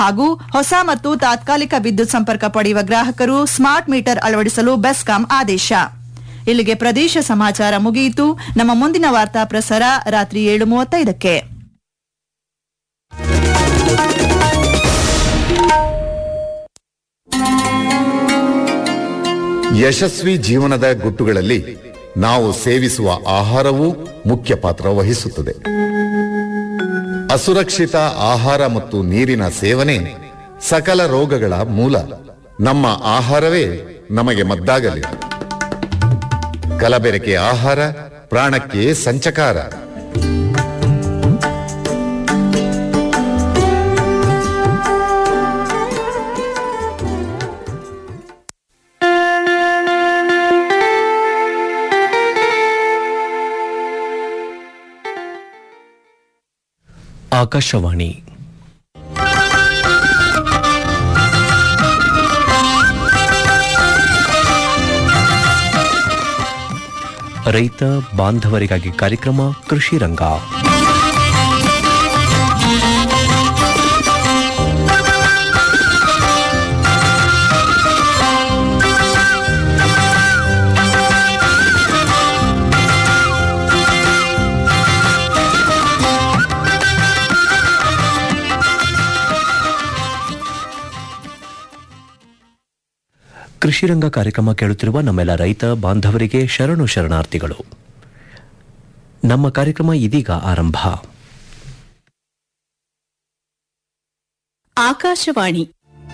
ಹಾಗೂ ಹೊಸ ಮತ್ತು ತಾತ್ಕಾಲಿಕ ವಿದ್ಯುತ್ ಸಂಪರ್ಕ ಪಡೆಯುವ ಗ್ರಾಹಕರು ಸ್ಮಾರ್ಟ್ ಮೀಟರ್ ಅಳವಡಿಸಲು ಬೆಸ್ಕಾಂ ಆದೇಶ ಇಲ್ಲಿಗೆ ಪ್ರದೇಶ ಸಮಾಚಾರ ಮುಗಿಯಿತು ನಮ್ಮ ಮುಂದಿನ ವಾರ್ತಾ ಪ್ರಸಾರ ರಾತ್ರಿ ಏಳು ಮೂವತ್ತೈದಕ್ಕೆ ಯಶಸ್ವಿ ಜೀವನದ ಗುಟ್ಟುಗಳಲ್ಲಿ ನಾವು ಸೇವಿಸುವ ಆಹಾರವೂ ಮುಖ್ಯ ಪಾತ್ರ ವಹಿಸುತ್ತದೆ ಅಸುರಕ್ಷಿತ ಆಹಾರ ಮತ್ತು ನೀರಿನ ಸೇವನೆ ಸಕಲ ರೋಗಗಳ ಮೂಲ ನಮ್ಮ ಆಹಾರವೇ ನಮಗೆ ಮದ್ದಾಗಲಿ ಕಲಬೆರಕೆ ಆಹಾರ ಪ್ರಾಣಕ್ಕೆ ಸಂಚಕಾರ ಆಕಾಶವಾಣಿ ರೈತ ಬಾಂಧವರಿಗಾಗಿ ಕಾರ್ಯಕ್ರಮ ಕೃಷಿ ರಂಗ ಕೃಷಿ ರಂಗ ಕಾರ್ಯಕ್ರಮ ಕೇಳುತ್ತಿರುವ ನಮ್ಮೆಲ್ಲ ರೈತ ಬಾಂಧವರಿಗೆ ಶರಣು ಶರಣಾರ್ಥಿಗಳು ನಮ್ಮ ಕಾರ್ಯಕ್ರಮ ಇದೀಗ ಆರಂಭ ಆಕಾಶವಾಣಿ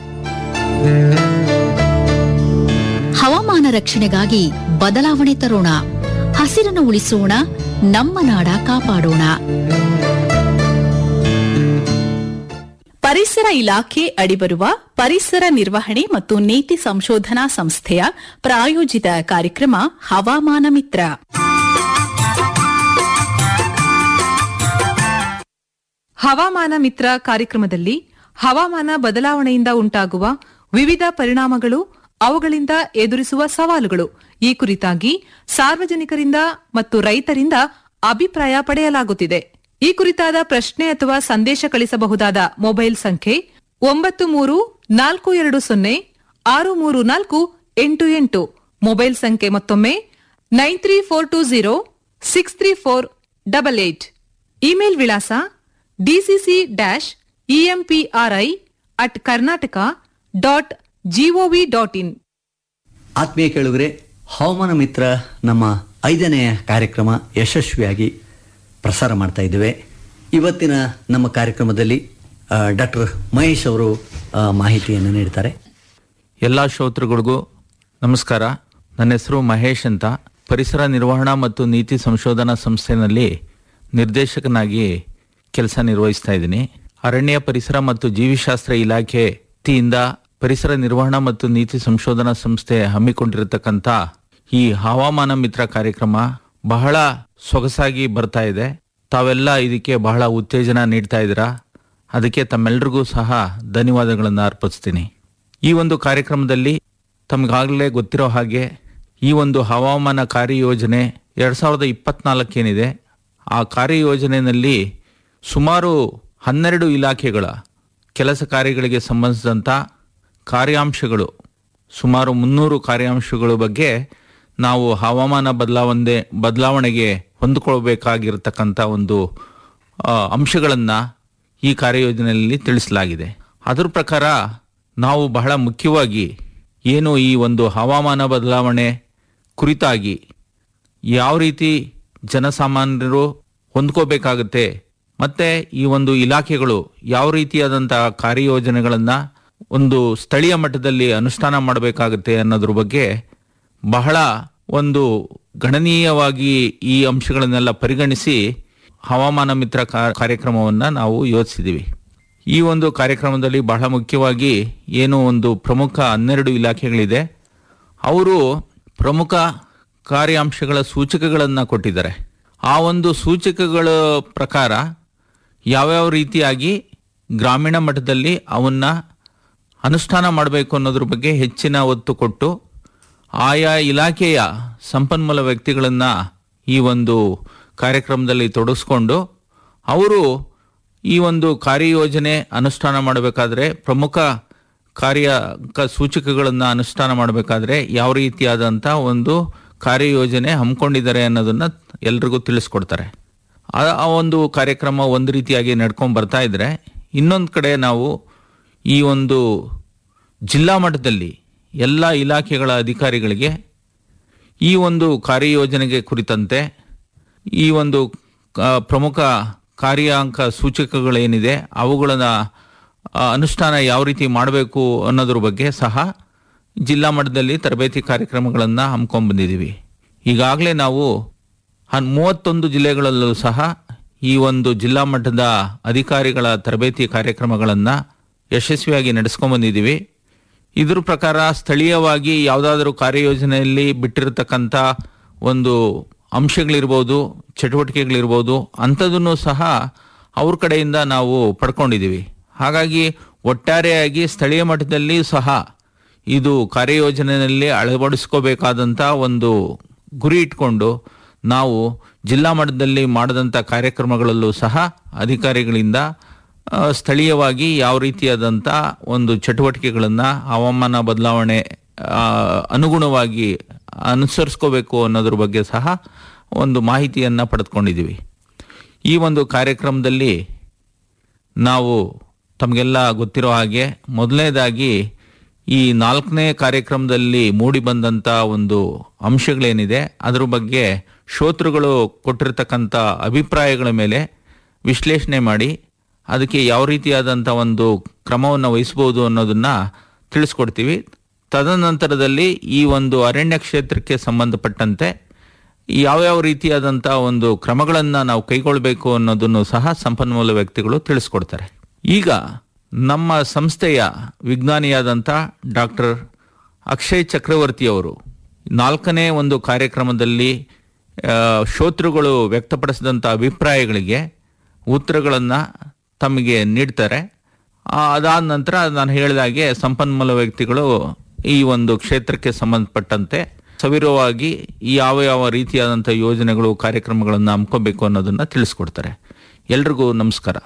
ಹವಾಮಾನ ರಕ್ಷಣೆಗಾಗಿ ಬದಲಾವಣೆ ತರೋಣ ಹಸಿರನ್ನು ಉಳಿಸೋಣ ನಮ್ಮ ನಾಡ ಕಾಪಾಡೋಣ ಪರಿಸರ ಇಲಾಖೆ ಅಡಿಬರುವ ಪರಿಸರ ನಿರ್ವಹಣೆ ಮತ್ತು ನೀತಿ ಸಂಶೋಧನಾ ಸಂಸ್ಥೆಯ ಪ್ರಾಯೋಜಿತ ಕಾರ್ಯಕ್ರಮ ಹವಾಮಾನ ಮಿತ್ರ ಹವಾಮಾನ ಮಿತ್ರ ಕಾರ್ಯಕ್ರಮದಲ್ಲಿ ಹವಾಮಾನ ಬದಲಾವಣೆಯಿಂದ ಉಂಟಾಗುವ ವಿವಿಧ ಪರಿಣಾಮಗಳು ಅವುಗಳಿಂದ ಎದುರಿಸುವ ಸವಾಲುಗಳು ಈ ಕುರಿತಾಗಿ ಸಾರ್ವಜನಿಕರಿಂದ ಮತ್ತು ರೈತರಿಂದ ಅಭಿಪ್ರಾಯ ಪಡೆಯಲಾಗುತ್ತಿದೆ ಈ ಕುರಿತಾದ ಪ್ರಶ್ನೆ ಅಥವಾ ಸಂದೇಶ ಕಳಿಸಬಹುದಾದ ಮೊಬೈಲ್ ಸಂಖ್ಯೆ ಒಂಬತ್ತು ಮೂರು ನಾಲ್ಕು ಎರಡು ಸೊನ್ನೆ ಆರು ಮೂರು ನಾಲ್ಕು ಎಂಟು ಎಂಟು ಮೊಬೈಲ್ ಸಂಖ್ಯೆ ಮತ್ತೊಮ್ಮೆ nine three four two zero six three four double eight email ವಿಳಾಸ DCC dash EMPRI at Karnataka dot GOV dot in ಆತ್ಮೀಯ ಕೇಳುಗರೆ ಹವಾಮಾನ ಮಿತ್ರ ನಮ್ಮ ಐದನೆಯ ಕಾರ್ಯಕ್ರಮ ಯಶಸ್ವಿಯಾಗಿ ಪ್ರಸಾರ ಮಾಡ್ತಾ ಇದ್ದೇವೆ ಇವತ್ತಿನ ನಮ್ಮ ಕಾರ್ಯಕ್ರಮದಲ್ಲಿ ಡಾಕ್ಟರ್ ಮಹೇಶ್ ಅವರು ಆ, ಮಾಹಿತಿಯನ್ನು ನೀಡ್ತಾರೆ ಎಲ್ಲ ಶ್ರೋತೃಗಳಿಗೂ ನಮಸ್ಕಾರ ನನ್ನ ಹೆಸರು ಮಹೇಶ್ ಅಂತ ಪರಿಸರ ನಿರ್ವಹಣಾ ಮತ್ತು ನೀತಿ ಸಂಶೋಧನಾ ಸಂಸ್ಥೆಯಲ್ಲಿ ನಿರ್ದೇಶಕನಾಗಿ ಕೆಲಸ ನಿರ್ವಹಿಸ್ತಾ ಇದ್ದೀನಿ ಅರಣ್ಯ ಪರಿಸರ ಮತ್ತು ಜೀವಿಶಾಸ್ತ್ರ ಇಲಾಖೆ ವತಿಯಿಂದ ಪರಿಸರ ನಿರ್ವಹಣಾ ಮತ್ತು ನೀತಿ ಸಂಶೋಧನಾ ಸಂಸ್ಥೆ ಹಮ್ಮಿಕೊಂಡಿರತಕ್ಕಂಥ ಈ ಹವಾಮಾನ ಮಿತ್ರ ಕಾರ್ಯಕ್ರಮ ಬಹಳ ಸೊಗಸಾಗಿ ಬರ್ತಾ ಇದೆ ತಾವೆಲ್ಲ ಇದಕ್ಕೆ ಬಹಳ ಉತ್ತೇಜನ ನೀಡ್ತಾ ಇದ್ದೀರಾ ಅದಕ್ಕೆ ತಮ್ಮೆಲ್ಲರಿಗೂ ಸಹ ಧನ್ಯವಾದಗಳನ್ನು ಅರ್ಪಿಸ್ತೀನಿ ಈ ಒಂದು ಕಾರ್ಯಕ್ರಮದಲ್ಲಿ ತಮಗಾಗಲೇ ಗೊತ್ತಿರೋ ಹಾಗೆ ಈ ಒಂದು ಹವಾಮಾನ ಕಾರ್ಯಯೋಜನೆ ಎರಡ್ ಸಾವಿರದ ಇಪ್ಪತ್ನಾಲ್ಕೇನಿದೆ ಆ ಕಾರ್ಯಯೋಜನೆಯಲ್ಲಿ ಸುಮಾರು ಹನ್ನೆರಡು ಇಲಾಖೆಗಳ ಕೆಲಸ ಕಾರ್ಯಗಳಿಗೆ ಸಂಬಂಧಿಸಿದಂಥ ಕಾರ್ಯಾಂಶಗಳು ಸುಮಾರು ಮುನ್ನೂರು ಕಾರ್ಯಾಂಶಗಳ ಬಗ್ಗೆ ನಾವು ಹವಾಮಾನ ಬದಲಾವಣೆ ಬದಲಾವಣೆಗೆ ಹೊಂದಿಕೊಳ್ಬೇಕಾಗಿರತಕ್ಕಂಥ ಒಂದು ಅಂಶಗಳನ್ನು ಈ ಕಾರ್ಯಯೋಜನೆಯಲ್ಲಿ ತಿಳಿಸಲಾಗಿದೆ ಅದರ ಪ್ರಕಾರ ನಾವು ಬಹಳ ಮುಖ್ಯವಾಗಿ ಏನು ಈ ಒಂದು ಹವಾಮಾನ ಬದಲಾವಣೆ ಕುರಿತಾಗಿ ಯಾವ ರೀತಿ ಜನಸಾಮಾನ್ಯರು ಹೊಂದ್ಕೋಬೇಕಾಗುತ್ತೆ ಮತ್ತೆ ಈ ಒಂದು ಇಲಾಖೆಗಳು ಯಾವ ರೀತಿಯಾದಂತಹ ಕಾರ್ಯಯೋಜನೆಗಳನ್ನು ಒಂದು ಸ್ಥಳೀಯ ಮಟ್ಟದಲ್ಲಿ ಅನುಷ್ಠಾನ ಮಾಡಬೇಕಾಗುತ್ತೆ ಅನ್ನೋದ್ರ ಬಗ್ಗೆ ಬಹಳ ಒಂದು ಗಣನೀಯವಾಗಿ ಈ ಅಂಶಗಳನ್ನೆಲ್ಲ ಪರಿಗಣಿಸಿ ಹವಾಮಾನ ಮಿತ್ರ ಕಾ- ಕಾರ್ಯಕ್ರಮವನ್ನ ನಾವು ಯೋಚಿಸಿದ್ದೀವಿ ಈ ಒಂದು ಕಾರ್ಯಕ್ರಮದಲ್ಲಿ ಬಹಳ ಮುಖ್ಯವಾಗಿ ಏನು ಒಂದು ಪ್ರಮುಖ ಹನ್ನೆರಡು ಇಲಾಖೆಗಳಿದೆ ಅವರು ಪ್ರಮುಖ ಕಾರ್ಯಾಂಶಗಳ ಸೂಚಕಗಳನ್ನು ಕೊಟ್ಟಿದ್ದಾರೆ ಆ ಒಂದು ಸೂಚಕಗಳ ಪ್ರಕಾರ ಯಾವ್ಯಾವ ರೀತಿಯಾಗಿ ಗ್ರಾಮೀಣ ಮಟ್ಟದಲ್ಲಿ ಅವನ್ನ ಅನುಷ್ಠಾನ ಮಾಡಬೇಕು ಅನ್ನೋದ್ರ ಬಗ್ಗೆ ಹೆಚ್ಚಿನ ಒತ್ತು ಕೊಟ್ಟು ಆಯಾ ಇಲಾಖೆಯ ಸಂಪನ್ಮೂಲ ವ್ಯಕ್ತಿಗಳನ್ನು ಈ ಒಂದು ಕಾರ್ಯಕ್ರಮದಲ್ಲಿ ತೊಡಗಿಸ್ಕೊಂಡು ಅವರು ಈ ಒಂದು ಕಾರ್ಯಯೋಜನೆ ಅನುಷ್ಠಾನ ಮಾಡಬೇಕಾದ್ರೆ ಪ್ರಮುಖ ಕಾರ್ಯ ಕ- ಸೂಚಕಗಳನ್ನ ಅನುಷ್ಠಾನ ಮಾಡಬೇಕಾದ್ರೆ ಯಾವ ರೀತಿಯಾದಂಥ ಒಂದು ಕಾರ್ಯಯೋಜನೆ ಹಮ್ಮಿಕೊಂಡಿದ್ದಾರೆ ಅನ್ನೋದನ್ನ ಎಲ್ರಿಗೂ ತಿಳಿಸ್ಕೊಡ್ತಾರೆ ಆ ಆ ಒಂದು ಕಾರ್ಯಕ್ರಮ ಒಂದು ರೀತಿಯಾಗಿ ನಡ್ಕೊಂಡು ಬರ್ತಾ ಇದ್ರೆ ಇನ್ನೊಂದು ಕಡೆ ನಾವು ಈ ಒಂದು ಜಿಲ್ಲಾ ಮಟ್ಟದಲ್ಲಿ ಎಲ್ಲ ಇಲಾಖೆಗಳ ಅಧಿಕಾರಿಗಳಿಗೆ ಈ ಒಂದು ಕಾರ್ಯಯೋಜನೆಗೆ ಕುರಿತಂತೆ ಈ ಒಂದು ಆ, ಪ್ರಮುಖ ಕಾರ್ಯಾಂಕ ಸೂಚಕಗಳೇನಿದೆ ಅವುಗಳನ್ನ ಆ, ಅನುಷ್ಠಾನ ಯಾವ ರೀತಿ ಮಾಡಬೇಕು ಅನ್ನೋದ್ರ ಬಗ್ಗೆ ಸಹ ಜಿಲ್ಲಾ ಮಟ್ಟದಲ್ಲಿ ತರಬೇತಿ ಕಾರ್ಯಕ್ರಮಗಳನ್ನು ಹಮ್ಮಿಕೊಂಡು ಬಂದಿದ್ದೀವಿ ಈಗಾಗಲೇ ನಾವು ಹನ್ ಮೂವತ್ತೊಂದು ಜಿಲ್ಲೆಗಳಲ್ಲೂ ಸಹ ಈ ಒಂದು ಜಿಲ್ಲಾ ಮಟ್ಟದ ಅಧಿಕಾರಿಗಳ ತರಬೇತಿ ಕಾರ್ಯಕ್ರಮಗಳನ್ನು ಯಶಸ್ವಿಯಾಗಿ ನಡೆಸ್ಕೊಂಡ್ ಬಂದಿದ್ದೀವಿ ಇದ್ರ ಪ್ರಕಾರ ಸ್ಥಳೀಯವಾಗಿ ಯಾವುದಾದ್ರೂ ಕಾರ್ಯಯೋಜನೆಯಲ್ಲಿ ಬಿಟ್ಟಿರತಕ್ಕಂಥ ಒಂದು ಅಂಶಗಳಿರ್ಬೋದು ಚಟುವಟಿಕೆಗಳಿರ್ಬೋದು ಅಂಥದನ್ನು ಸಹ ಅವ್ರ ಕಡೆಯಿಂದ ನಾವು ಪಡ್ಕೊಂಡಿದ್ದೀವಿ ಹಾಗಾಗಿ ಒಟ್ಟಾರೆಯಾಗಿ ಸ್ಥಳೀಯ ಮಟ್ಟದಲ್ಲಿ ಸಹ ಇದು ಕಾರ್ಯಯೋಜನೆಯಲ್ಲಿ ಅಳವಡಿಸ್ಕೋಬೇಕಾದಂಥ ಒಂದು ಗುರಿ ಇಟ್ಕೊಂಡು ನಾವು ಜಿಲ್ಲಾ ಮಟ್ಟದಲ್ಲಿ ಮಾಡಿದಂಥ ಕಾರ್ಯಕ್ರಮಗಳಲ್ಲೂ ಸಹ ಅಧಿಕಾರಿಗಳಿಂದ ಆ, ಸ್ಥಳೀಯವಾಗಿ ಯಾವ ರೀತಿಯಾದಂಥ ಒಂದು ಚಟುವಟಿಕೆಗಳನ್ನು ಹವಾಮಾನ ಬದಲಾವಣೆ ಆ, ಅನುಗುಣವಾಗಿ ಅನುಸರಿಸ್ಕೋಬೇಕು ಅನ್ನೋದ್ರ ಬಗ್ಗೆ ಸಹ ಒಂದು ಮಾಹಿತಿಯನ್ನು ಪಡೆದುಕೊಂಡಿದ್ದೀವಿ ಈ ಒಂದು ಕಾರ್ಯಕ್ರಮದಲ್ಲಿ ನಾವು ತಮಗೆಲ್ಲ ಗೊತ್ತಿರೋ ಹಾಗೆ ಮೊದಲನೇದಾಗಿ ಈ ನಾಲ್ಕನೇ ಕಾರ್ಯಕ್ರಮದಲ್ಲಿ ಮೂಡಿ ಬಂದಂಥ ಒಂದು ಅಂಶಗಳೇನಿದೆ ಅದ್ರ ಬಗ್ಗೆ ಶ್ರೋತೃಗಳು ಕೊಟ್ಟಿರ್ತಕ್ಕಂಥ ಅಭಿಪ್ರಾಯಗಳ ಮೇಲೆ ವಿಶ್ಲೇಷಣೆ ಮಾಡಿ ಅದಕ್ಕೆ ಯಾವ ರೀತಿಯಾದಂಥ ಒಂದು ಕ್ರಮವನ್ನು ವಹಿಸ್ಬೋದು ಅನ್ನೋದನ್ನ ತಿಳಿಸ್ಕೊಡ್ತೀವಿ ತದನಂತರದಲ್ಲಿ ಈ ಒಂದು ಅರಣ್ಯ ಕ್ಷೇತ್ರಕ್ಕೆ ಸಂಬಂಧಪಟ್ಟಂತೆ ಯಾವ್ಯಾವ ರೀತಿಯಾದಂಥ ಒಂದು ಕ್ರಮಗಳನ್ನು ನಾವು ಕೈಗೊಳ್ಳಬೇಕು ಅನ್ನೋದನ್ನು ಸಹ ಸಂಪನ್ಮೂಲ ವ್ಯಕ್ತಿಗಳು ತಿಳಿಸ್ಕೊಡ್ತಾರೆ ಈಗ ನಮ್ಮ ಸಂಸ್ಥೆಯ ವಿಜ್ಞಾನಿಯಾದಂಥ ಡಾಕ್ಟರ್ ಅಕ್ಷಯ್ ಚಕ್ರವರ್ತಿ ಅವರು ನಾಲ್ಕನೇ ಒಂದು ಕಾರ್ಯಕ್ರಮದಲ್ಲಿ ಆ, ಶ್ರೋತೃಗಳು ವ್ಯಕ್ತಪಡಿಸಿದಂಥ ಅಭಿಪ್ರಾಯಗಳಿಗೆ ಉತ್ತರಗಳನ್ನು ತಮಗೆ ನೀಡ್ತಾರೆ ಆ, ಅದಾದ ನಂತರ ನಾನು ಹೇಳಿದಾಗೆ ಸಂಪನ್ಮೂಲ ವ್ಯಕ್ತಿಗಳು ಈ ಒಂದು ಕ್ಷೇತ್ರಕ್ಕೆ ಸಂಬಂಧಪಟ್ಟಂತೆ ಸವಿರವಾಗಿ ಯಾವ ಯಾವ ರೀತಿಯಾದಂಥ ಯೋಜನೆಗಳು ಕಾರ್ಯಕ್ರಮಗಳನ್ನು ಹಮ್ಮಿಕೋಬೇಕು ಅನ್ನೋದನ್ನ ತಿಳಿಸ್ಕೊಡ್ತಾರೆ ಎಲ್ರಿಗೂ ನಮಸ್ಕಾರ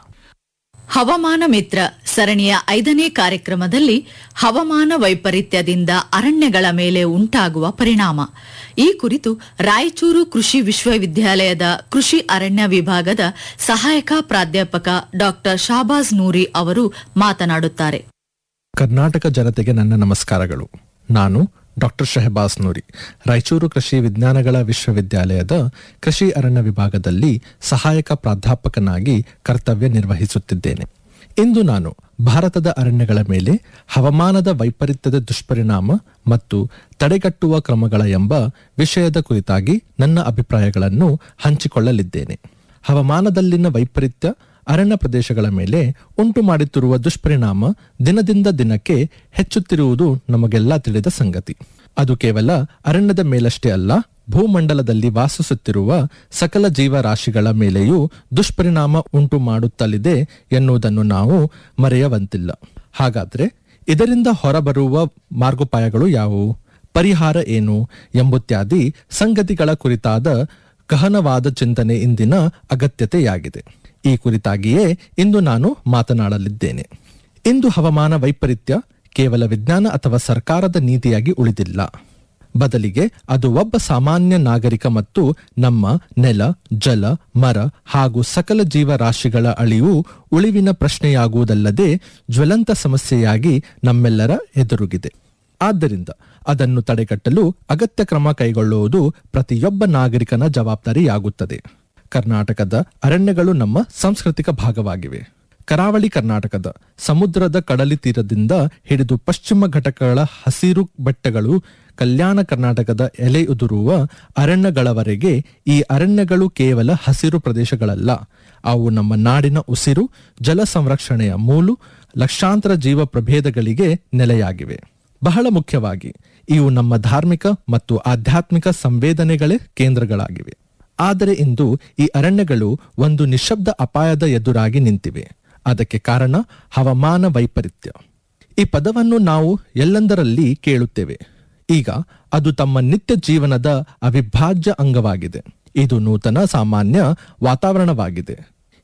ಹವಾಮಾನ ಮಿತ್ರ ಸರಣಿಯ ಐದನೇ ಕಾರ್ಯಕ್ರಮದಲ್ಲಿ ಹವಾಮಾನ ವೈಪರೀತ್ಯದಿಂದ ಅರಣ್ಯಗಳ ಮೇಲೆ ಉಂಟಾಗುವ ಪರಿಣಾಮ ಈ ಕುರಿತು ರಾಯಚೂರು ಕೃಷಿ ವಿಶ್ವವಿದ್ಯಾಲಯದ ಕೃಷಿ ಅರಣ್ಯ ವಿಭಾಗದ ಸಹಾಯಕ ಪ್ರಾಧ್ಯಾಪಕ ಡಾಕ್ಟರ್ ಶಾಬಾಜ್ ನೂರಿ ಅವರು ಮಾತನಾಡುತ್ತಾರೆ ಕರ್ನಾಟಕ ಜನತೆಗೆ ನನ್ನ ನಮಸ್ಕಾರಗಳು ನಾನು ಡಾಕ್ಟರ್ ಶಹಬಾಸ್ ನೂರಿ ರಾಯಚೂರು ಕೃಷಿ ವಿಜ್ಞಾನಗಳ ವಿಶ್ವವಿದ್ಯಾಲಯದ ಕೃಷಿ ಅರಣ್ಯ ವಿಭಾಗದಲ್ಲಿ ಸಹಾಯಕ ಪ್ರಾಧ್ಯಾಪಕನಾಗಿ ಕರ್ತವ್ಯ ನಿರ್ವಹಿಸುತ್ತಿದ್ದೇನೆ ಇಂದು ನಾನು ಭಾರತದ ಅರಣ್ಯಗಳ ಮೇಲೆ ಹವಾಮಾನದ ವೈಪರೀತ್ಯದ ದುಷ್ಪರಿಣಾಮ ಮತ್ತು ತಡೆಗಟ್ಟುವ ಕ್ರಮಗಳ ಎಂಬ ವಿಷಯದ ಕುರಿತಾಗಿ ನನ್ನ ಅಭಿಪ್ರಾಯಗಳನ್ನು ಹಂಚಿಕೊಳ್ಳಲಿದ್ದೇನೆ ಹವಾಮಾನದಲ್ಲಿನ ವೈಪರೀತ್ಯ ಅರಣ್ಯ ಪ್ರದೇಶಗಳ ಮೇಲೆ ಉಂಟು ಮಾಡುತ್ತಿರುವ ದುಷ್ಪರಿಣಾಮ ದಿನದಿಂದ ದಿನಕ್ಕೆ ಹೆಚ್ಚುತ್ತಿರುವುದು ನಮಗೆಲ್ಲ ತಿಳಿದ ಸಂಗತಿ ಅದು ಕೇವಲ ಅರಣ್ಯದ ಮೇಲಷ್ಟೇ ಅಲ್ಲ ಭೂಮಂಡಲದಲ್ಲಿ ವಾಸಿಸುತ್ತಿರುವ ಸಕಲ ಜೀವರಾಶಿಗಳ ಮೇಲೆಯೂ ದುಷ್ಪರಿಣಾಮ ಉಂಟು ಮಾಡುತ್ತಲಿದೆ ಎನ್ನುವುದನ್ನು ನಾವು ಮರೆಯುವಂತಿಲ್ಲ ಹಾಗಾದ್ರೆ ಇದರಿಂದ ಹೊರಬರುವ ಮಾರ್ಗೋಪಾಯಗಳು ಯಾವುವು ಪರಿಹಾರ ಏನು ಎಂಬುತ್ಯಾದಿ ಸಂಗತಿಗಳ ಕುರಿತಾದ ಗಹನವಾದ ಚಿಂತನೆ ಇಂದಿನ ಅಗತ್ಯತೆಯಾಗಿದೆ ಈ ಕುರಿತಾಗಿಯೇ ಇಂದು ನಾನು ಮಾತನಾಡಲಿದ್ದೇನೆ ಇಂದು ಹವಾಮಾನ ವೈಪರೀತ್ಯ ಕೇವಲ ವಿಜ್ಞಾನ ಅಥವಾ ಸರ್ಕಾರದ ನೀತಿಯಾಗಿ ಉಳಿದಿಲ್ಲ ಬದಲಿಗೆ ಅದು ಒಬ್ಬ ಸಾಮಾನ್ಯ ನಾಗರಿಕ ಮತ್ತು ನಮ್ಮ ನೆಲ ಜಲ ಮರ ಹಾಗೂ ಸಕಲ ಜೀವರಾಶಿಗಳ ಅಳಿವು ಉಳಿವಿನ ಪ್ರಶ್ನೆಯಾಗುವುದಲ್ಲದೆ ಜ್ವಲಂತ ಸಮಸ್ಯೆಯಾಗಿ ನಮ್ಮೆಲ್ಲರ ಎದುರುಗಿದೆ ಆದ್ದರಿಂದ ಅದನ್ನು ತಡೆಗಟ್ಟಲು ಅಗತ್ಯ ಕ್ರಮ ಕೈಗೊಳ್ಳುವುದು ಪ್ರತಿಯೊಬ್ಬ ನಾಗರಿಕನ ಜವಾಬ್ದಾರಿಯಾಗುತ್ತದೆ ಕರ್ನಾಟಕದ ಅರಣ್ಯಗಳು ನಮ್ಮ ಸಾಂಸ್ಕೃತಿಕ ಭಾಗವಾಗಿವೆ ಕರಾವಳಿ ಕರ್ನಾಟಕದ ಸಮುದ್ರದ ಕಡಲಿ ತೀರದಿಂದ ಹಿಡಿದು ಪಶ್ಚಿಮ ಘಟಕಗಳ ಹಸಿರು ಬೆಟ್ಟಗಳು ಕಲ್ಯಾಣ ಕರ್ನಾಟಕದ ಎಲೆ ಉದುರುವ ಅರಣ್ಯಗಳವರೆಗೆ ಈ ಅರಣ್ಯಗಳು ಕೇವಲ ಹಸಿರು ಪ್ರದೇಶಗಳಲ್ಲ ಅವು ನಮ್ಮ ನಾಡಿನ ಉಸಿರು ಜಲ ಸಂರಕ್ಷಣೆಯ ಮೂಲು ಲಕ್ಷಾಂತರ ಜೀವ ಪ್ರಭೇದಗಳಿಗೆ ನೆಲೆಯಾಗಿವೆ ಬಹಳ ಮುಖ್ಯವಾಗಿ ಇವು ನಮ್ಮ ಧಾರ್ಮಿಕ ಮತ್ತು ಆಧ್ಯಾತ್ಮಿಕ ಸಂವೇದನೆಗಳೇ ಕೇಂದ್ರಗಳಾಗಿವೆ ಆದರೆ ಇಂದು ಈ ಅರಣ್ಯಗಳು ಒಂದು ನಿಶಬ್ದ ಅಪಾಯದ ಎದುರಾಗಿ ನಿಂತಿವೆ ಅದಕ್ಕೆ ಕಾರಣ ಹವಾಮಾನ ವೈಪರೀತ್ಯ ಈ ಪದವನ್ನು ನಾವು ಎಲ್ಲೆಂದರಲ್ಲಿ ಕೇಳುತ್ತೇವೆ ಈಗ ಅದು ತಮ್ಮ ನಿತ್ಯ ಜೀವನದ ಅವಿಭಾಜ್ಯ ಅಂಗವಾಗಿದೆ ಇದು ನೂತನ ಸಾಮಾನ್ಯ ವಾತಾವರಣವಾಗಿದೆ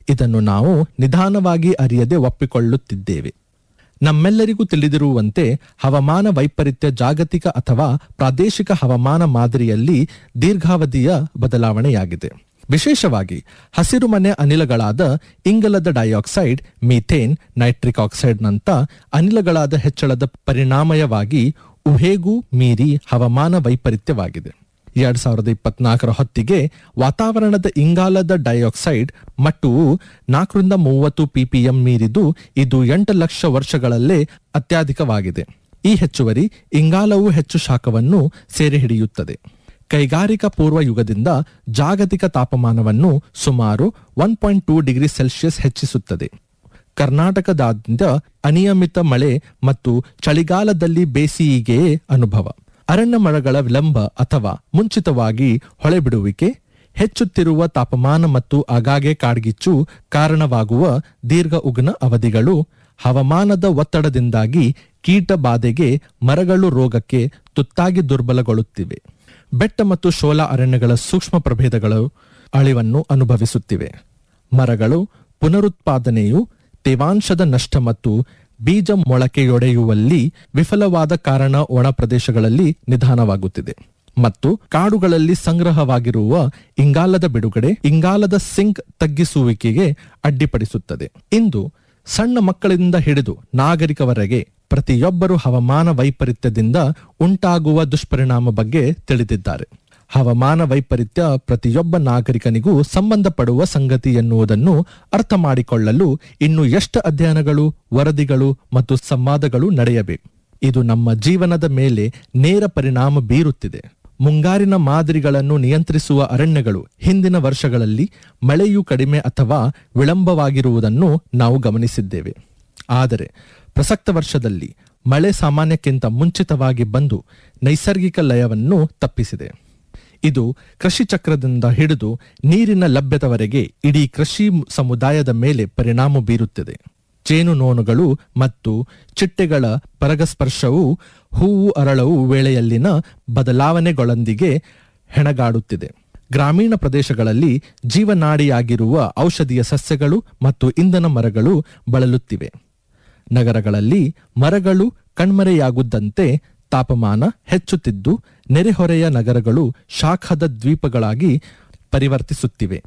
ಇದನ್ನು ನಾವು ನಿಧಾನವಾಗಿ ಅರಿಯದೆ ಒಪ್ಪಿಕೊಳ್ಳುತ್ತಿದ್ದೇವೆ ನಮ್ಮೆಲ್ಲರಿಗೂ ತಿಳಿದಿರುವಂತೆ ಹವಾಮಾನ ವೈಪರೀತ್ಯ ಜಾಗತಿಕ ಅಥವಾ ಪ್ರಾದೇಶಿಕ ಹವಾಮಾನ ಮಾದರಿಯಲ್ಲಿ ದೀರ್ಘಾವಧಿಯ ಬದಲಾವಣೆಯಾಗಿದೆ ವಿಶೇಷವಾಗಿ ಹಸಿರುಮನೆ ಅನಿಲಗಳಾದ ಇಂಗಲದ ಡೈಆಕ್ಸೈಡ್ ಮೀಥೇನ್ ನೈಟ್ರಿಕ್ ಆಕ್ಸೈಡ್ನಂತ ಅನಿಲಗಳಾದ ಹೆಚ್ಚಳದ ಪರಿಣಾಮಯವಾಗಿ ಉಹೇಗೂ ಮೀರಿ ಹವಾಮಾನ ವೈಪರೀತ್ಯವಾಗಿದೆ ಎರಡ್ ಸಾವಿರದ ಇಪ್ಪತ್ನಾಲ್ಕರ ಹೊತ್ತಿಗೆ ವಾತಾವರಣದ ಇಂಗಾಲದ ಡೈಆಕ್ಸೈಡ್ ಮಟ್ಟವು ನಾಲ್ಕರಿಂದ ಮೂವತ್ತು ಪಿಪಿಎಂ ಮೀರಿದು ಇದು ಎಂಟು ಲಕ್ಷ ವರ್ಷಗಳಲ್ಲೇ ಅತ್ಯಧಿಕವಾಗಿದೆ ಈ ಹೆಚ್ಚುವರಿ ಇಂಗಾಲವು ಹೆಚ್ಚು ಶಾಖವನ್ನು ಸೆರೆ ಹಿಡಿಯುತ್ತದೆ ಕೈಗಾರಿಕಾ ಪೂರ್ವ ಯುಗದಿಂದ ಜಾಗತಿಕ ತಾಪಮಾನವನ್ನು ಸುಮಾರು one point two degree Celsius ಹೆಚ್ಚಿಸುತ್ತದೆ ಕರ್ನಾಟಕದಾದ್ಯಂತ ಅನಿಯಮಿತ ಮಳೆ ಮತ್ತು ಚಳಿಗಾಲದಲ್ಲಿ ಬೇಸಿಗೆಯೇ ಅನುಭವ ಅರಣ್ಯ ಮರಗಳ ವಿಳಂಬ ಅಥವಾ ಮುಂಚಿತವಾಗಿ ಹೊಳೆಬಿಡುವಿಕೆ ಹೆಚ್ಚುತ್ತಿರುವ ತಾಪಮಾನ ಮತ್ತು ಆಗಾಗ್ಗೆ ಕಾಡ್ಗಿಚ್ಚು ಕಾರಣವಾಗುವ ದೀರ್ಘ ಉಗ್ನ ಅವಧಿಗಳು ಹವಾಮಾನದ ಒತ್ತಡದಿಂದಾಗಿ ಕೀಟ ಬಾಧೆಗೆ ಮರಗಳು ರೋಗಕ್ಕೆ ತುತ್ತಾಗಿ ದುರ್ಬಲಗೊಳ್ಳುತ್ತಿವೆ ಬೆಟ್ಟ ಮತ್ತು ಶೋಲ ಅರಣ್ಯಗಳ ಸೂಕ್ಷ್ಮ ಪ್ರಭೇದಗಳು ಅಳಿವನ್ನು ಅನುಭವಿಸುತ್ತಿವೆ ಮರಗಳು ಪುನರುತ್ಪಾದನೆಯು ತೇವಾಂಶದ ನಷ್ಟ ಮತ್ತು ಬೀಜ ಮೊಳಕೆಯೊಡೆಯುವಲ್ಲಿ ವಿಫಲವಾದ ಕಾರಣ ಒಣ ಪ್ರದೇಶಗಳಲ್ಲಿ ನಿಧಾನವಾಗುತ್ತಿದೆ ಮತ್ತು ಕಾಡುಗಳಲ್ಲಿ ಸಂಗ್ರಹವಾಗಿರುವ ಇಂಗಾಲದ ಬಿಡುಗಡೆ ಇಂಗಾಲದ ಸಿಂಕ್ ತಗ್ಗಿಸುವಿಕೆಗೆ ಅಡ್ಡಿಪಡಿಸುತ್ತದೆ ಇಂದು ಸಣ್ಣ ಮಕ್ಕಳಿಂದ ಹಿಡಿದು ನಾಗರಿಕವರೆಗೆ ಪ್ರತಿಯೊಬ್ಬರು ಹವಾಮಾನ ವೈಪರೀತ್ಯದಿಂದ ಉಂಟಾಗುವ ದುಷ್ಪರಿಣಾಮ ಬಗ್ಗೆ ತಿಳಿದಿದ್ದಾರೆ ಹವಾಮಾನ ವೈಪರೀತ್ಯ ಪ್ರತಿಯೊಬ್ಬ ನಾಗರಿಕನಿಗೂ ಸಂಬಂಧಪಡುವ ಸಂಗತಿ ಎನ್ನುವುದನ್ನು ಅರ್ಥ ಮಾಡಿಕೊಳ್ಳಲು ಇನ್ನು ಎಷ್ಟು ಅಧ್ಯಯನಗಳು ವರದಿಗಳು ಮತ್ತು ಸಂವಾದಗಳು ನಡೆಯಬೇಕು ಇದು ನಮ್ಮ ಜೀವನದ ಮೇಲೆ ನೇರ ಪರಿಣಾಮ ಬೀರುತ್ತಿದೆ ಮುಂಗಾರಿನ ಮಾದರಿಗಳನ್ನು ನಿಯಂತ್ರಿಸುವ ಅರಣ್ಯಗಳು ಹಿಂದಿನ ವರ್ಷಗಳಲ್ಲಿ ಮಳೆಯು ಕಡಿಮೆ ಅಥವಾ ವಿಳಂಬವಾಗಿರುವುದನ್ನು ನಾವು ಗಮನಿಸಿದ್ದೇವೆ ಆದರೆ ಪ್ರಸಕ್ತ ವರ್ಷದಲ್ಲಿ ಮಳೆ ಸಾಮಾನ್ಯಕ್ಕಿಂತ ಮುಂಚಿತವಾಗಿ ಬಂದು ನೈಸರ್ಗಿಕ ಲಯವನ್ನು ತಪ್ಪಿಸಿದೆ ಇದು ಕೃಷಿ ಚಕ್ರದಿಂದ ಹಿಡಿದು ನೀರಿನ ಲಭ್ಯತವರೆಗೆ ಇಡೀ ಕೃಷಿ ಸಮುದಾಯದ ಮೇಲೆ ಪರಿಣಾಮ ಬೀರುತ್ತದೆ ಜೇನುನೋಣುಗಳು ಮತ್ತು ಚಿಟ್ಟೆಗಳ ಪರಗಸ್ಪರ್ಶವು ಹೂವು ಅರಳವು ವೇಳೆಯಲ್ಲಿನ ಬದಲಾವಣೆಗಳೊಂದಿಗೆ ಹೆಣಗಾಡುತ್ತಿದೆ ಗ್ರಾಮೀಣ ಪ್ರದೇಶಗಳಲ್ಲಿ ಜೀವನಾಡಿಯಾಗಿರುವ ಔಷಧೀಯ ಸಸ್ಯಗಳು ಮತ್ತು ಇಂಧನ ಮರಗಳು ಬಳಲುತ್ತಿವೆ ನಗರಗಳಲ್ಲಿ ಮರಗಳು ಕಣ್ಮರೆಯಾಗುದ್ದಂತೆ ತಾಪಮಾನ ಹೆಚ್ಚುತ್ತಿದ್ದು ನೆರೆಹೊರೆಯ ನಗರಗಳು ಶಾಖದ ದ್ವೀಪಗಳಾಗಿ ಪರಿವರ್ತಿಸುತ್ತಿವೆ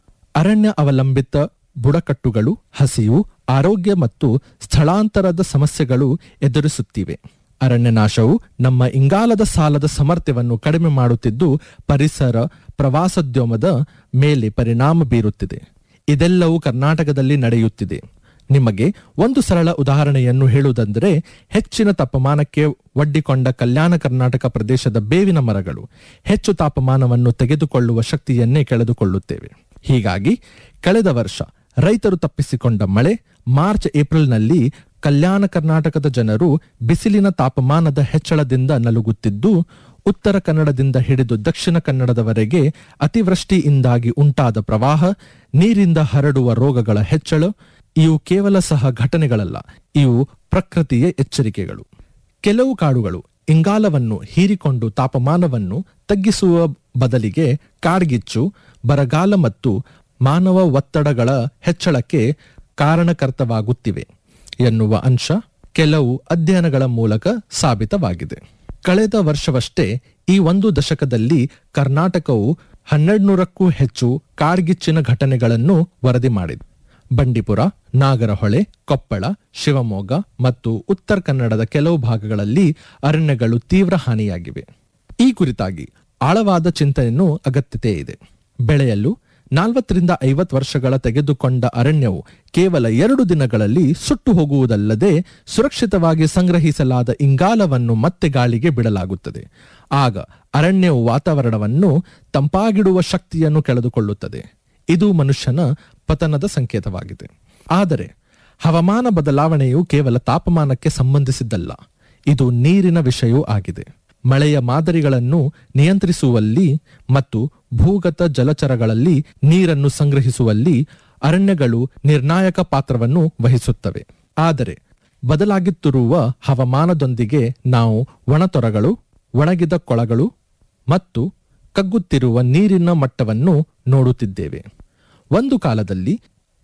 ಅರಣ್ಯ ಅವಲಂಬಿತ ಬುಡಕಟ್ಟುಗಳು ಹಸಿವು ಆರೋಗ್ಯ ಮತ್ತು ಸ್ಥಳಾಂತರದ ಸಮಸ್ಯೆಗಳು ಎದುರಿಸುತ್ತಿವೆ ಅರಣ್ಯ ನಾಶವು ನಮ್ಮ ಇಂಗಾಲದ ಸಾಲದ ಸಾಮರ್ಥ್ಯವನ್ನು ಕಡಿಮೆ ಮಾಡುತ್ತಿದ್ದು ಪರಿಸರ ಪ್ರವಾಸೋದ್ಯಮದ ಮೇಲೆ ಪರಿಣಾಮ ಬೀರುತ್ತಿದೆ ಇದೆಲ್ಲವೂ ಕರ್ನಾಟಕದಲ್ಲಿ ನಡೆಯುತ್ತಿದೆ ನಿಮಗೆ ಒಂದು ಸರಳ ಉದಾಹರಣೆಯನ್ನು ಹೇಳುವುದಂದರೆ ಹೆಚ್ಚಿನ ತಾಪಮಾನಕ್ಕೆ ಒಡ್ಡಿಕೊಂಡ ಕಲ್ಯಾಣ ಕರ್ನಾಟಕ ಪ್ರದೇಶದ ಬೇವಿನ ಮರಗಳು ಹೆಚ್ಚು ತಾಪಮಾನವನ್ನು ತೆಗೆದುಕೊಳ್ಳುವ ಶಕ್ತಿಯನ್ನೇ ಕಳೆದುಕೊಳ್ಳುತ್ತೇವೆ ಹೀಗಾಗಿ ಕಳೆದ ವರ್ಷ ರೈತರು ತಪ್ಪಿಸಿಕೊಂಡ ಮಳೆ ಮಾರ್ಚ್ ಏಪ್ರಿಲ್ನಲ್ಲಿ ಕಲ್ಯಾಣ ಕರ್ನಾಟಕದ ಜನರು ಬಿಸಿಲಿನ ತಾಪಮಾನದ ಹೆಚ್ಚಳದಿಂದ ನಲುಗುತ್ತಿದ್ದು ಉತ್ತರ ಕನ್ನಡದಿಂದ ಹಿಡಿದು ದಕ್ಷಿಣ ಕನ್ನಡದವರೆಗೆ ಅತಿವೃಷ್ಟಿಯಿಂದಾಗಿ ಉಂಟಾದ ಪ್ರವಾಹ ನೀರಿಂದ ಹರಡುವ ರೋಗಗಳ ಹೆಚ್ಚಳ ಇವು ಕೇವಲ ಸಹ ಘಟನೆಗಳಲ್ಲ ಇವು ಪ್ರಕೃತಿಯ ಎಚ್ಚರಿಕೆಗಳು ಕೆಲವು ಕಾಡುಗಳು ಇಂಗಾಲವನ್ನು ಹೀರಿಕೊಂಡು ತಾಪಮಾನವನ್ನು ತಗ್ಗಿಸುವ ಬದಲಿಗೆ ಕಾಡ್ಗಿಚ್ಚು ಬರಗಾಲ ಮತ್ತು ಮಾನವ ಒತ್ತಡಗಳ ಹೆಚ್ಚಳಕ್ಕೆ ಕಾರಣಕರ್ತವಾಗುತ್ತಿವೆ ಎನ್ನುವ ಅಂಶ ಕೆಲವು ಅಧ್ಯಯನಗಳ ಮೂಲಕ ಸಾಬೀತವಾಗಿದೆ ಕಳೆದ ವರ್ಷವಷ್ಟೇ ಈ ಒಂದು ದಶಕದಲ್ಲಿ ಕರ್ನಾಟಕವು ಹನ್ನೆರಡ್ನೂರಕ್ಕೂ ಹೆಚ್ಚು ಕಾಡ್ಗಿಚ್ಚಿನ ಘಟನೆಗಳನ್ನು ವರದಿ ಮಾಡಿದೆ ಬಂಡೀಪುರ ನಾಗರಹೊಳೆ ಕೊಪ್ಪಳ ಶಿವಮೊಗ್ಗ ಮತ್ತು ಉತ್ತರ ಕನ್ನಡದ ಕೆಲವು ಭಾಗಗಳಲ್ಲಿ ಅರಣ್ಯಗಳು ತೀವ್ರ ಹಾನಿಯಾಗಿವೆ ಈ ಕುರಿತಾಗಿ ಆಳವಾದ ಚಿಂತನೆಯನ್ನು ಅಗತ್ಯತೆ ಇದೆ ಬೆಳೆಯಲು ನಾಲ್ವತ್ತರಿಂದ ಐವತ್ತು ವರ್ಷಗಳ ತೆಗೆದುಕೊಂಡ ಅರಣ್ಯವು ಕೇವಲ ಎರಡು ದಿನಗಳಲ್ಲಿ ಸುಟ್ಟು ಹೋಗುವುದಲ್ಲದೆ ಸುರಕ್ಷಿತವಾಗಿ ಸಂಗ್ರಹಿಸಲಾದ ಇಂಗಾಲವನ್ನು ಮತ್ತೆ ಗಾಳಿಗೆ ಬಿಡಲಾಗುತ್ತದೆ ಆಗ ಅರಣ್ಯವು ವಾತಾವರಣವನ್ನು ತಂಪಾಗಿಡುವ ಶಕ್ತಿಯನ್ನು ಕಳೆದುಕೊಳ್ಳುತ್ತದೆ ಇದು ಮನುಷ್ಯನ ಪತನದ ಸಂಕೇತವಾಗಿದೆ ಆದರೆ ಹವಾಮಾನ ಬದಲಾವಣೆಯು ಕೇವಲ ತಾಪಮಾನಕ್ಕೆ ಸಂಬಂಧಿಸಿದ್ದಲ್ಲ ಇದು ನೀರಿನ ವಿಷಯವೂ ಆಗಿದೆ ಮಳೆಯ ಮಾದರಿಗಳನ್ನು ನಿಯಂತ್ರಿಸುವಲ್ಲಿ ಮತ್ತು ಭೂಗತ ಜಲಚರಗಳಲ್ಲಿ ನೀರನ್ನು ಸಂಗ್ರಹಿಸುವಲ್ಲಿ ಅರಣ್ಯಗಳು ನಿರ್ಣಾಯಕ ಪಾತ್ರವನ್ನು ವಹಿಸುತ್ತವೆ ಆದರೆ ಬದಲಾಗುತ್ತಿರುವ ಹವಾಮಾನದೊಂದಿಗೆ ನಾವು ಒಣತೊರಗಳು ಒಣಗಿದ ಕೊಳಗಳು ಮತ್ತು ಕಗ್ಗುತ್ತಿರುವ ನೀರಿನ ಮಟ್ಟವನ್ನು ನೋಡುತ್ತಿದ್ದೇವೆ ಒಂದು ಕಾಲದಲ್ಲಿ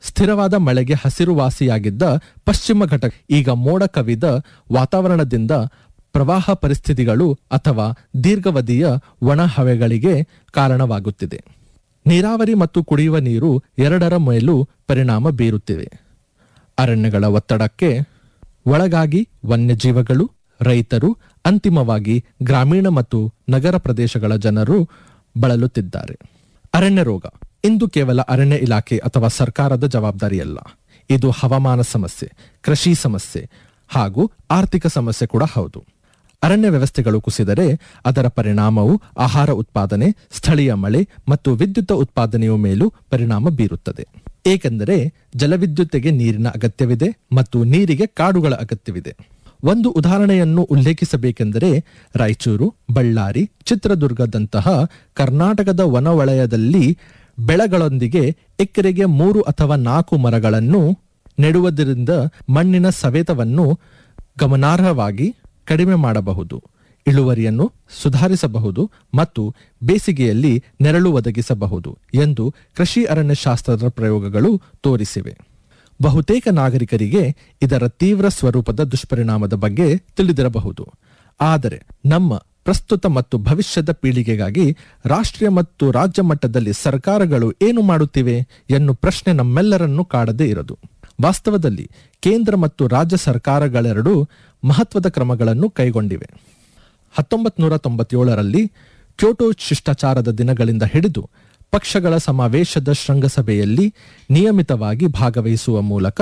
ಸ್ಥಿರವಾದ ಮಳೆಗೆ ಹಸಿರುವಾಸಿಯಾಗಿದ್ದ ಪಶ್ಚಿಮ ಘಟಕ ಈಗ ಮೋಡ ಕವಿದ ವಾತಾವರಣದಿಂದ ಪ್ರವಾಹ ಪರಿಸ್ಥಿತಿಗಳು ಅಥವಾ ದೀರ್ಘಾವಧಿಯ ಒಣ ಹವೆಗಳಿಗೆ ಕಾರಣವಾಗುತ್ತಿದೆ ನೀರಾವರಿ ಮತ್ತು ಕುಡಿಯುವ ನೀರು ಎರಡರ ಮೇಲೂ ಪರಿಣಾಮ ಬೀರುತ್ತಿವೆ ಅರಣ್ಯಗಳ ಒತ್ತಡಕ್ಕೆ ಒಳಗಾಗಿ ವನ್ಯಜೀವಗಳು ರೈತರು ಅಂತಿಮವಾಗಿ ಗ್ರಾಮೀಣ ಮತ್ತು ನಗರ ಪ್ರದೇಶಗಳ ಜನರು ಬಳಲುತ್ತಿದ್ದಾರೆ ಅರಣ್ಯ ರೋಗ ಇಂದು ಕೇವಲ ಅರಣ್ಯ ಇಲಾಖೆ ಅಥವಾ ಸರ್ಕಾರದ ಜವಾಬ್ದಾರಿಯಲ್ಲ ಇದು ಹವಾಮಾನ ಸಮಸ್ಯೆ ಕೃಷಿ ಸಮಸ್ಯೆ ಹಾಗೂ ಆರ್ಥಿಕ ಸಮಸ್ಯೆ ಕೂಡ ಹೌದು ಅರಣ್ಯ ವ್ಯವಸ್ಥೆಗಳು ಕುಸಿದರೆ ಅದರ ಪರಿಣಾಮವು ಆಹಾರ ಉತ್ಪಾದನೆ ಸ್ಥಳೀಯ ಮಳೆ ಮತ್ತು ವಿದ್ಯುತ್ ಉತ್ಪಾದನೆಯ ಮೇಲೂ ಪರಿಣಾಮ ಬೀರುತ್ತದೆ ಏಕೆಂದರೆ ಜಲವಿದ್ಯುತ್ತಿಗೆ ನೀರಿನ ಅಗತ್ಯವಿದೆ ಮತ್ತು ನೀರಿಗೆ ಕಾಡುಗಳ ಅಗತ್ಯವಿದೆ ಒಂದು ಉದಾಹರಣೆಯನ್ನು ಉಲ್ಲೇಖಿಸಬೇಕೆಂದರೆ ರಾಯಚೂರು ಬಳ್ಳಾರಿ ಚಿತ್ರದುರ್ಗದಂತಹ ಕರ್ನಾಟಕದ ವನವಲಯದಲ್ಲಿ ಬೆಳೆಗಳೊಂದಿಗೆ ಎಕರೆಗೆ ಮೂರು ಅಥವಾ ನಾಲ್ಕು ಮರಗಳನ್ನು ನೆಡುವುದರಿಂದ ಮಣ್ಣಿನ ಸವೆತವನ್ನು ಗಮನಾರ್ಹವಾಗಿ ಕಡಿಮೆ ಮಾಡಬಹುದು ಇಳುವರಿಯನ್ನು ಸುಧಾರಿಸಬಹುದು ಮತ್ತು ಬೇಸಿಗೆಯಲ್ಲಿ ನೆರಳು ಒದಗಿಸಬಹುದು ಎಂದು ಕೃಷಿ ಅರಣ್ಯಶಾಸ್ತ್ರದ ಪ್ರಯೋಗಗಳು ತೋರಿಸಿವೆ ಬಹುತೇಕ ನಾಗರಿಕರಿಗೆ ಇದರ ತೀವ್ರ ಸ್ವರೂಪದ ದುಷ್ಪರಿಣಾಮದ ಬಗ್ಗೆ ತಿಳಿದಿರಬಹುದು ಆದರೆ ನಮ್ಮ ಪ್ರಸ್ತುತ ಮತ್ತು ಭವಿಷ್ಯದ ಪೀಳಿಗೆಗಾಗಿ ರಾಷ್ಟ್ರೀಯ ಮತ್ತು ರಾಜ್ಯ ಮಟ್ಟದಲ್ಲಿ ಸರ್ಕಾರಗಳು ಏನು ಮಾಡುತ್ತಿವೆ ಎನ್ನು ಪ್ರಶ್ನೆ ನಮ್ಮೆಲ್ಲರನ್ನೂ ಕಾಡದೇ ಇರದು ವಾಸ್ತವದಲ್ಲಿ ಕೇಂದ್ರ ಮತ್ತು ರಾಜ್ಯ ಸರ್ಕಾರಗಳೆರಡೂ ಮಹತ್ವದ ಕ್ರಮಗಳನ್ನು ಕೈಗೊಂಡಿವೆ ಹತ್ತೊಂಬತ್ತು ನೂರ ತೊಂಬತ್ತೇಳರಲ್ಲಿ ಕ್ಯೋಟೋ ಶಿಷ್ಟಾಚಾರದ ದಿನಗಳಿಂದ ಹಿಡಿದು ಪಕ್ಷಗಳ ಸಮಾವೇಶದ ಶೃಂಗಸಭೆಯಲ್ಲಿ ನಿಯಮಿತವಾಗಿ ಭಾಗವಹಿಸುವ ಮೂಲಕ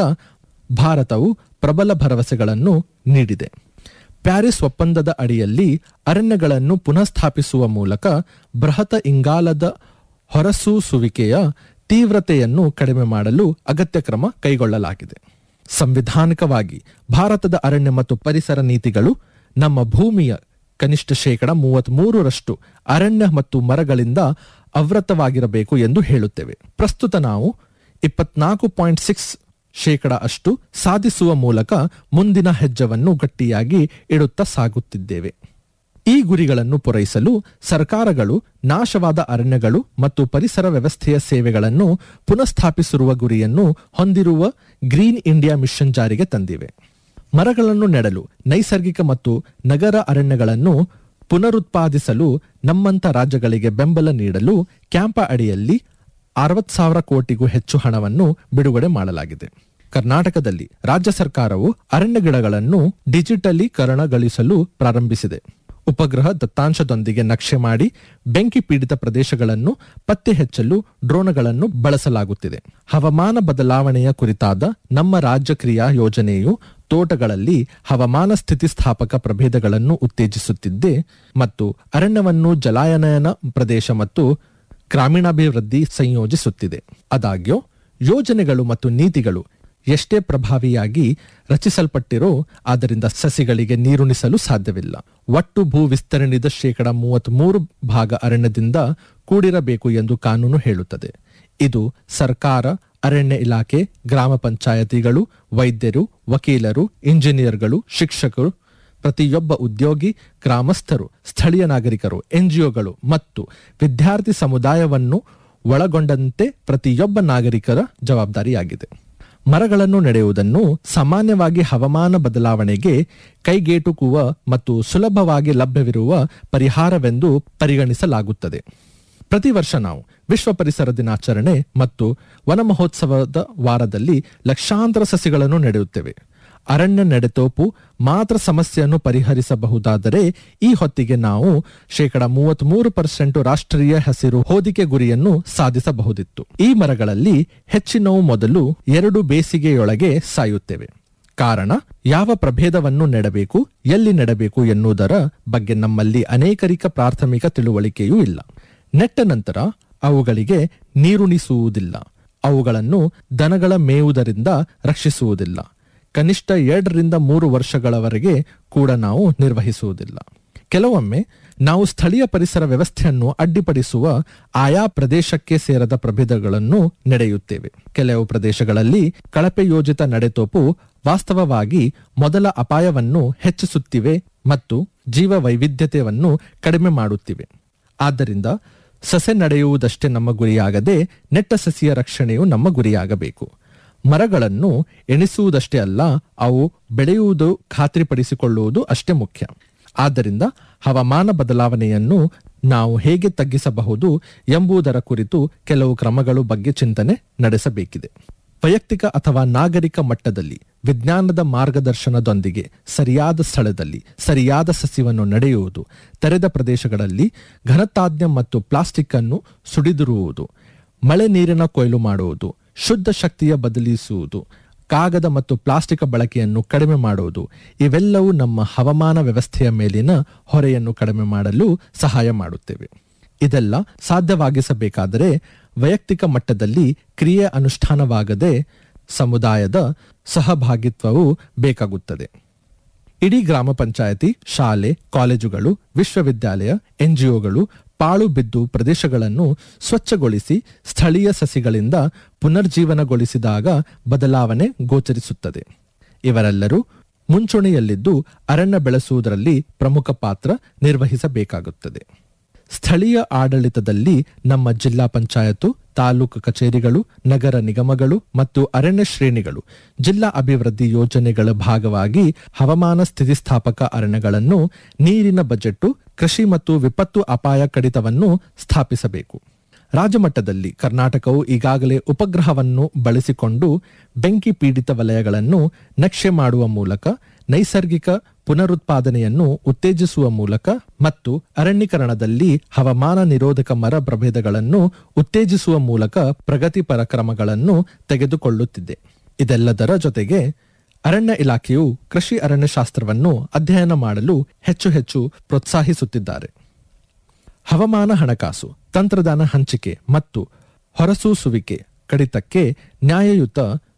ಭಾರತವು ಪ್ರಬಲ ಭರವಸೆಗಳನ್ನು ನೀಡಿದೆ ಪ್ಯಾರಿಸ್ ಒಪ್ಪಂದದ ಅಡಿಯಲ್ಲಿ ಅರಣ್ಯಗಳನ್ನು ಪುನಃಸ್ಥಾಪಿಸುವ ಮೂಲಕ ಬೃಹತ್ ಇಂಗಾಲದ ಹೊರಸೂಸುವಿಕೆಯ ತೀವ್ರತೆಯನ್ನು ಕಡಿಮೆ ಮಾಡಲು ಅಗತ್ಯ ಕ್ರಮ ಕೈಗೊಳ್ಳಲಾಗಿದೆ ಸಂವಿಧಾನಿಕವಾಗಿ ಭಾರತದ ಅರಣ್ಯ ಮತ್ತು ಪರಿಸರ ನೀತಿಗಳು ನಮ್ಮ ಭೂಮಿಯ ಕನಿಷ್ಠ ಶೇಕಡ ಮೂವತ್ಮೂರರಷ್ಟು ಅರಣ್ಯ ಮತ್ತು ಮರಗಳಿಂದ ಆವೃತವಾಗಿರಬೇಕು ಎಂದು ಹೇಳುತ್ತೇವೆ ಪ್ರಸ್ತುತ ನಾವು ಇಪ್ಪತ್ನಾಲ್ಕು ಪಾಯಿಂಟ್ ಸಿಕ್ಸ್ ಶೇಕಡ ಅಷ್ಟು ಸಾಧಿಸುವ ಮೂಲಕ ಮುಂದಿನ ಹೆಜ್ಜವನ್ನು ಗಟ್ಟಿಯಾಗಿ ಇಡುತ್ತಾ ಸಾಗುತ್ತಿದ್ದೇವೆ ಈ ಗುರಿಗಳನ್ನು ಪೂರೈಸಲು ಸರ್ಕಾರಗಳು ನಾಶವಾದ ಅರಣ್ಯಗಳು ಮತ್ತು ಪರಿಸರ ವ್ಯವಸ್ಥೆಯ ಸೇವೆಗಳನ್ನು ಪುನಃಸ್ಥಾಪಿಸಿರುವ ಗುರಿಯನ್ನು ಹೊಂದಿರುವ ಗ್ರೀನ್ ಇಂಡಿಯಾ ಮಿಷನ್ ಜಾರಿಗೆ ತಂದಿವೆ ಮರಗಳನ್ನು ನೆಡಲು ನೈಸರ್ಗಿಕ ಮತ್ತು ನಗರ ಅರಣ್ಯಗಳನ್ನು ಪುನರುತ್ಪಾದಿಸಲು ನಮ್ಮಂತ ರಾಜ್ಯಗಳಿಗೆ ಬೆಂಬಲ ನೀಡಲು ಕ್ಯಾಂಪ ಅಡಿಯಲ್ಲಿ ಅರವತ್ ಸಾವಿರ ಕೋಟಿಗೂ ಹೆಚ್ಚು ಹಣವನ್ನು ಬಿಡುಗಡೆ ಮಾಡಲಾಗಿದೆ ಕರ್ನಾಟಕದಲ್ಲಿ ರಾಜ್ಯ ಸರ್ಕಾರವು ಅರಣ್ಯ ಗಿಡಗಳನ್ನು ಡಿಜಿಟಲೀಕರಣಗೊಳಿಸಲು ಪ್ರಾರಂಭಿಸಿದೆ ಉಪಗ್ರಹ ದತ್ತಾಂಶದೊಂದಿಗೆ ನಕ್ಷೆ ಮಾಡಿ ಬೆಂಕಿ ಪೀಡಿತ ಪ್ರದೇಶಗಳನ್ನು ಪತ್ತೆ ಹಚ್ಚಲು ಡ್ರೋನ್ಗಳನ್ನು ಬಳಸಲಾಗುತ್ತಿದೆ ಹವಾಮಾನ ಬದಲಾವಣೆಯ ಕುರಿತಾದ ನಮ್ಮ ರಾಜ್ಯ ಕ್ರಿಯಾ ಯೋಜನೆಯು ತೋಟಗಳಲ್ಲಿ ಹವಾಮಾನ ಸ್ಥಿತಿಸ್ಥಾಪಕ ಪ್ರಭೇದಗಳನ್ನು ಉತ್ತೇಜಿಸುತ್ತಿದ್ದೆ ಮತ್ತು ಅರಣ್ಯವನ್ನು ಜಲಾನಯನ ಪ್ರದೇಶ ಮತ್ತು ಗ್ರಾಮೀಣಾಭಿವೃದ್ಧಿ ಸಂಯೋಜಿಸುತ್ತಿದೆ ಆದಾಗ್ಯೂ ಯೋಜನೆಗಳು ಮತ್ತು ನೀತಿಗಳು ಎಷ್ಟೇ ಪ್ರಭಾವಿಯಾಗಿ ರಚಿಸಲ್ಪಟ್ಟಿರೋ ಆದ್ದರಿಂದ ಸಸಿಗಳಿಗೆ ನೀರುಣಿಸಲು ಸಾಧ್ಯವಿಲ್ಲ ಒಟ್ಟು ಭೂ ವಿಸ್ತರಣೆದ ಶೇಕಡ ಮೂವತ್ಮೂರು ಭಾಗ ಅರಣ್ಯದಿಂದ ಕೂಡಿರಬೇಕು ಎಂದು ಕಾನೂನು ಹೇಳುತ್ತದೆ ಇದು ಸರ್ಕಾರ ಅರಣ್ಯ ಇಲಾಖೆ ಗ್ರಾಮ ಪಂಚಾಯತಿಗಳು ವೈದ್ಯರು ವಕೀಲರು ಇಂಜಿನಿಯರ್ಗಳು ಶಿಕ್ಷಕರು ಪ್ರತಿಯೊಬ್ಬ ಉದ್ಯೋಗಿ ಗ್ರಾಮಸ್ಥರು ಸ್ಥಳೀಯ ನಾಗರಿಕರು ಎನ್ಜಿಒಗಳು ಮತ್ತು ವಿದ್ಯಾರ್ಥಿ ಸಮುದಾಯವನ್ನು ಒಳಗೊಂಡಂತೆ ಪ್ರತಿಯೊಬ್ಬ ನಾಗರಿಕರ ಜವಾಬ್ದಾರಿಯಾಗಿದೆ ಮರಗಳನ್ನು ನೆಡೆಯುವುದನ್ನು ಸಾಮಾನ್ಯವಾಗಿ ಹವಾಮಾನ ಬದಲಾವಣೆಗೆ ಕೈಗೆಟುಕುವ ಮತ್ತು ಸುಲಭವಾಗಿ ಲಭ್ಯವಿರುವ ಪರಿಹಾರವೆಂದು ಪರಿಗಣಿಸಲಾಗುತ್ತದೆ ಪ್ರತಿ ವರ್ಷ ನಾವು ವಿಶ್ವ ಪರಿಸರ ದಿನಾಚರಣೆ ಮತ್ತು ವನ ಮಹೋತ್ಸವದ ವಾರದಲ್ಲಿ ಲಕ್ಷಾಂತರ ಸಸಿಗಳನ್ನು ನೆಡೆಯುತ್ತೇವೆ ಅರಣ್ಯ ನೆಡೆತೋಪು ಮಾತ್ರ ಸಮಸ್ಯೆಯನ್ನು ಪರಿಹರಿಸಬಹುದಾದರೆ ಈ ಹೊತ್ತಿಗೆ ನಾವು ಶೇಕಡ ಮೂವತ್ಮೂರು ಪರ್ಸೆಂಟ್ ರಾಷ್ಟ್ರೀಯ ಹಸಿರು ಹೋದಿಕೆ ಗುರಿಯನ್ನು ಸಾಧಿಸಬಹುದಿತ್ತು ಈ ಮರಗಳಲ್ಲಿ ಹೆಚ್ಚಿನವು ಮೊದಲು ಎರಡು ಬೇಸಿಗೆಯೊಳಗೆ ಸಾಯುತ್ತೇವೆ ಕಾರಣ ಯಾವ ಪ್ರಭೇದವನ್ನು ನೆಡಬೇಕು ಎಲ್ಲಿ ನೆಡಬೇಕು ಎನ್ನುವುದರ ಬಗ್ಗೆ ನಮ್ಮಲ್ಲಿ ಅನೇಕರಿಕ ಪ್ರಾಥಮಿಕ ತಿಳುವಳಿಕೆಯೂ ಇಲ್ಲ ನೆಟ್ಟ ನಂತರ ಅವುಗಳಿಗೆ ನೀರುಣಿಸುವುದಿಲ್ಲ ಅವುಗಳನ್ನು ದನಗಳ ಮೇಯುವುದರಿಂದ ರಕ್ಷಿಸುವುದಿಲ್ಲ ಕನಿಷ್ಠ ಎರಡರಿಂದ ಮೂರು ವರ್ಷಗಳವರೆಗೆ ಕೂಡ ನಾವು ನಿರ್ವಹಿಸುವುದಿಲ್ಲ ಕೆಲವೊಮ್ಮೆ ನಾವು ಸ್ಥಳೀಯ ಪರಿಸರ ವ್ಯವಸ್ಥೆಯನ್ನು ಅಡ್ಡಿಪಡಿಸುವ ಆಯಾ ಪ್ರದೇಶಕ್ಕೆ ಸೇರದ ಪ್ರಭೇದಗಳನ್ನು ನಡೆಯುತ್ತೇವೆ ಕೆಲವು ಪ್ರದೇಶಗಳಲ್ಲಿ ಕಳಪೆ ಯೋಜಿತ ನಡೆತೋಪು ವಾಸ್ತವವಾಗಿ ಮೊದಲ ಅಪಾಯವನ್ನು ಹೆಚ್ಚಿಸುತ್ತಿವೆ ಮತ್ತು ಜೀವ ವೈವಿಧ್ಯತೆಯನ್ನು ಕಡಿಮೆ ಮಾಡುತ್ತಿವೆ ಆದ್ದರಿಂದ ಸಸೆ ನಡೆಯುವುದಷ್ಟೇ ನಮ್ಮ ಗುರಿಯಾಗದೆ ನೆಟ್ಟ ಸಸಿಯ ರಕ್ಷಣೆಯು ನಮ್ಮ ಗುರಿಯಾಗಬೇಕು ಮರಗಳನ್ನು ಎಣಿಸುವುದಷ್ಟೇ ಅಲ್ಲ ಅವು ಬೆಳೆಯುವುದು ಖಾತ್ರಿಪಡಿಸಿಕೊಳ್ಳುವುದು ಅಷ್ಟೇ ಮುಖ್ಯ ಆದ್ದರಿಂದ ಹವಾಮಾನ ಬದಲಾವಣೆಯನ್ನು ನಾವು ಹೇಗೆ ತಗ್ಗಿಸಬಹುದು ಎಂಬುದರ ಕುರಿತು ಕೆಲವು ಕ್ರಮಗಳು ಬಗ್ಗೆ ಚಿಂತನೆ ನಡೆಸಬೇಕಿದೆ ವೈಯಕ್ತಿಕ ಅಥವಾ ನಾಗರಿಕ ಮಟ್ಟದಲ್ಲಿ ವಿಜ್ಞಾನದ ಮಾರ್ಗದರ್ಶನದೊಂದಿಗೆ ಸರಿಯಾದ ಸ್ಥಳದಲ್ಲಿ ಸರಿಯಾದ ಸಸ್ಯವನ್ನು ನಡೆಯುವುದು ತೆರೆದ ಪ್ರದೇಶಗಳಲ್ಲಿ ಘನತಾಜ್ಞ ಮತ್ತು ಪ್ಲಾಸ್ಟಿಕ್ ಅನ್ನು ಸುಡಿದಿರುವುದು ಮಳೆ ನೀರಿನ ಕೊಯ್ಲು ಮಾಡುವುದು ಶುದ್ಧ ಶಕ್ತಿಯ ಬದಲಿಸುವುದು ಕಾಗದ ಮತ್ತು ಪ್ಲಾಸ್ಟಿಕ್ ಬಳಕೆಯನ್ನು ಕಡಿಮೆ ಮಾಡುವುದು ಇವೆಲ್ಲವೂ ನಮ್ಮ ಹವಾಮಾನ ವ್ಯವಸ್ಥೆಯ ಮೇಲಿನ ಹೊರೆಯನ್ನು ಕಡಿಮೆ ಮಾಡಲು ಸಹಾಯ ಮಾಡುತ್ತೇವೆ ಇದೆಲ್ಲ ಸಾಧ್ಯವಾಗಿಸಬೇಕಾದರೆ ವೈಯಕ್ತಿಕ ಮಟ್ಟದಲ್ಲಿ ಕ್ರಿಯೆ ಅನುಷ್ಠಾನವಾಗದೆ ಸಮುದಾಯದ ಸಹಭಾಗಿತ್ವವು ಬೇಕಾಗುತ್ತದೆ ಇಡೀ ಗ್ರಾಮ ಪಂಚಾಯತಿ ಶಾಲೆ ಕಾಲೇಜುಗಳು ವಿಶ್ವವಿದ್ಯಾಲಯ ಎನ್ಜಿಒಗಳು ಪಾಳು ಬಿದ್ದು ಪ್ರದೇಶಗಳನ್ನು ಸ್ವಚ್ಛಗೊಳಿಸಿ ಸ್ಥಳೀಯ ಸಸಿಗಳಿಂದ ಪುನರ್ಜೀವನಗೊಳಿಸಿದಾಗ ಬದಲಾವಣೆ ಗೋಚರಿಸುತ್ತದೆ ಇವರೆಲ್ಲರೂ ಮುಂಚೂಣಿಯಲ್ಲಿದ್ದು ಅರಣ್ಯ ಬೆಳೆಸುವುದರಲ್ಲಿ ಪ್ರಮುಖ ಪಾತ್ರ ನಿರ್ವಹಿಸಬೇಕಾಗುತ್ತದೆ ಸ್ಥಳೀಯ ಆಡಳಿತದಲ್ಲಿ ನಮ್ಮ ಜಿಲ್ಲಾ ಪಂಚಾಯತು ತಾಲೂಕು ಕಚೇರಿಗಳು ನಗರ ನಿಗಮಗಳು ಮತ್ತು ಅರಣ್ಯ ಶ್ರೇಣಿಗಳು ಜಿಲ್ಲಾ ಅಭಿವೃದ್ಧಿ ಯೋಜನೆಗಳ ಭಾಗವಾಗಿ ಹವಾಮಾನ ಸ್ಥಿತಿಸ್ಥಾಪಕ ಅರಣ್ಯಗಳನ್ನು ನೀರಿನ ಬಜೆಟ್ಟು ಕೃಷಿ ಮತ್ತು ವಿಪತ್ತು ಅಪಾಯ ಕಡಿತವನ್ನು ಸ್ಥಾಪಿಸಬೇಕು ರಾಜ್ಯಮಟ್ಟದಲ್ಲಿ ಕರ್ನಾಟಕವು ಈಗಾಗಲೇ ಉಪಗ್ರಹವನ್ನು ಬಳಸಿಕೊಂಡು ಬೆಂಕಿ ಪೀಡಿತ ವಲಯಗಳನ್ನು ನಕ್ಷೆ ಮಾಡುವ ಮೂಲಕ ನೈಸರ್ಗಿಕ ಪುನರುತ್ಪಾದನೆಯನ್ನು ಉತ್ತೇಜಿಸುವ ಮೂಲಕ ಮತ್ತು ಅರಣ್ಯೀಕರಣದಲ್ಲಿ ಹವಾಮಾನ ನಿರೋಧಕ ಮರ ಪ್ರಭೇದಗಳನ್ನು ಉತ್ತೇಜಿಸುವ ಮೂಲಕ ಪ್ರಗತಿಪರ ಕ್ರಮಗಳನ್ನು ತೆಗೆದುಕೊಳ್ಳುತ್ತಿದೆ ಇದೆಲ್ಲದರ ಜೊತೆಗೆ ಅರಣ್ಯ ಇಲಾಖೆಯು ಕೃಷಿ ಅರಣ್ಯಶಾಸ್ತ್ರವನ್ನು ಅಧ್ಯಯನ ಮಾಡಲು ಹೆಚ್ಚು ಹೆಚ್ಚು ಪ್ರೋತ್ಸಾಹಿಸುತ್ತಿದ್ದಾರೆ ಹವಾಮಾನ ಹಣಕಾಸು ತಂತ್ರಜ್ಞಾನ ಹಂಚಿಕೆ ಮತ್ತು ಹೊರಸೂಸುವಿಕೆ ಕಡಿತಕ್ಕೆ ನ್ಯಾಯಯುತ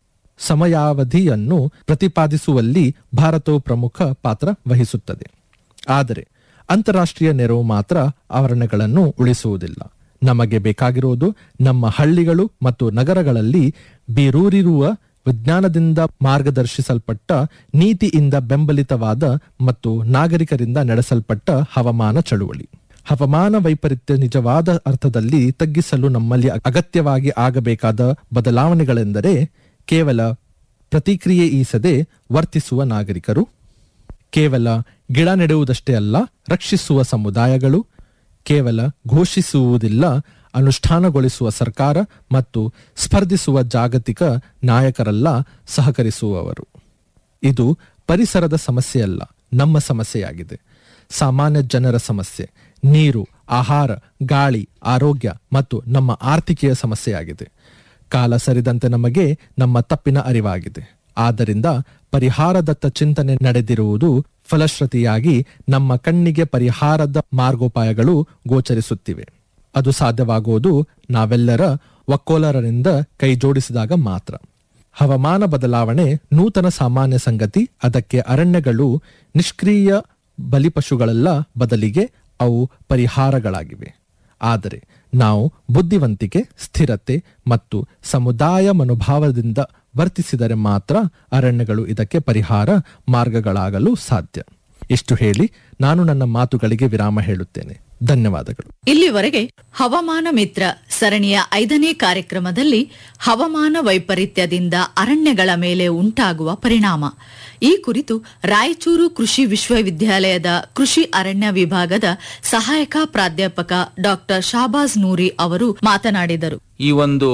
ಸಮಯಾವಧಿಯನ್ನು ಪ್ರತಿಪಾದಿಸುವಲ್ಲಿ ಭಾರತವು ಪ್ರಮುಖ ಪಾತ್ರ ವಹಿಸುತ್ತದೆ ಆದರೆ ಅಂತಾರಾಷ್ಟ್ರೀಯ ನೆರವು ಮಾತ್ರ ಆವರಣಗಳನ್ನು ಉಳಿಸುವುದಿಲ್ಲ ನಮಗೆ ಬೇಕಾಗಿರುವುದು ನಮ್ಮ ಹಳ್ಳಿಗಳು ಮತ್ತು ನಗರಗಳಲ್ಲಿ ಬೇರೂರಿರುವ ವಿಜ್ಞಾನದಿಂದ ಮಾರ್ಗದರ್ಶಿಸಲ್ಪಟ್ಟ ನೀತಿಯಿಂದ ಬೆಂಬಲಿತವಾದ ಮತ್ತು ನಾಗರಿಕರಿಂದ ನಡೆಸಲ್ಪಟ್ಟ ಹವಾಮಾನ ಚಳುವಳಿ ಹವಾಮಾನ ವೈಪರೀತ್ಯ ನಿಜವಾದ ಅರ್ಥದಲ್ಲಿ ತಗ್ಗಿಸಲು ನಮ್ಮಲ್ಲಿ ಅಗತ್ಯವಾಗಿ ಆಗಬೇಕಾದ ಬದಲಾವಣೆಗಳೆಂದರೆ ಕೇವಲ ಪ್ರತಿಕ್ರಿಯೆ ಈಸದೆ ವರ್ತಿಸುವ ನಾಗರಿಕರು ಕೇವಲ ಗಿಡ ನೆಡುವುದಷ್ಟೇ ಅಲ್ಲ ರಕ್ಷಿಸುವ ಸಮುದಾಯಗಳು ಕೇವಲ ಘೋಷಿಸುವುದಿಲ್ಲ ಅನುಷ್ಠಾನಗೊಳಿಸುವ ಸರ್ಕಾರ ಮತ್ತು ಸ್ಪರ್ಧಿಸುವ ಜಾಗತಿಕ ನಾಯಕರಲ್ಲ ಸಹಕರಿಸುವವರು ಇದು ಪರಿಸರದ ಸಮಸ್ಯೆಯಲ್ಲ ನಮ್ಮ ಸಮಸ್ಯೆಯಾಗಿದೆ ಸಾಮಾನ್ಯ ಜನರ ಸಮಸ್ಯೆ ನೀರು ಆಹಾರ ಗಾಳಿ ಆರೋಗ್ಯ ಮತ್ತು ನಮ್ಮ ಆರ್ಥಿಕೆಯ ಸಮಸ್ಯೆಯಾಗಿದೆ ಕಾಲ ಸರಿದಂತೆ ನಮಗೆ ನಮ್ಮ ತಪ್ಪಿನ ಅರಿವಾಗಿದೆ ಆದ್ದರಿಂದ ಪರಿಹಾರದತ್ತ ಚಿಂತನೆ ನಡೆದಿರುವುದು ಫಲಶ್ರುತಿಯಾಗಿ ನಮ್ಮ ಕಣ್ಣಿಗೆ ಪರಿಹಾರದ ಮಾರ್ಗೋಪಾಯಗಳು ಗೋಚರಿಸುತ್ತಿವೆ ಅದು ಸಾಧ್ಯವಾಗುವುದು ನಾವೆಲ್ಲರ ಒಕ್ಕೋಲರರಿಂದ ಕೈ ಜೋಡಿಸಿದಾಗ ಮಾತ್ರ ಹವಾಮಾನ ಬದಲಾವಣೆ ನೂತನ ಸಾಮಾನ್ಯ ಸಂಗತಿ ಅದಕ್ಕೆ ಅರಣ್ಯಗಳು ನಿಷ್ಕ್ರಿಯ ಬಲಿಪಶುಗಳಲ್ಲ ಬದಲಿಗೆ ಅವು ಪರಿಹಾರಗಳಾಗಿವೆ ಆದರೆ ನಾವು ಬುದ್ಧಿವಂತಿಕೆ ಸ್ಥಿರತೆ ಮತ್ತು ಸಮುದಾಯ ಮನೋಭಾವದಿಂದ ವರ್ತಿಸಿದರೆ ಮಾತ್ರ ಅರಣ್ಯಗಳು ಇದಕ್ಕೆ ಪರಿಹಾರ ಮಾರ್ಗಗಳಾಗಲು ಸಾಧ್ಯ ಇಷ್ಟು ಹೇಳಿ ನಾನು ನನ್ನ ಮಾತುಗಳಿಗೆ ವಿರಾಮ ಹೇಳುತ್ತೇನೆ ಧನ್ಯವಾದಗಳು ಇಲ್ಲಿವರೆಗೆ ಹವಾಮಾನ ಮಿತ್ರ ಸರಣಿಯ ಐದನೇ ಕಾರ್ಯಕ್ರಮದಲ್ಲಿ ಹವಾಮಾನ ವೈಪರೀತ್ಯದಿಂದ ಅರಣ್ಯಗಳ ಮೇಲೆ ಉಂಟಾಗುವ ಪರಿಣಾಮ ಈ ಕುರಿತು ರಾಯಚೂರು ಕೃಷಿ ವಿಶ್ವವಿದ್ಯಾಲಯದ ಕೃಷಿ ಅರಣ್ಯ ವಿಭಾಗದ ಸಹಾಯಕ ಪ್ರಾಧ್ಯಾಪಕ ಡಾಕ್ಟರ್ ಶಾಬಾಜ್ ನೂರಿ ಅವರು ಮಾತನಾಡಿದರು ಈ ಒಂದು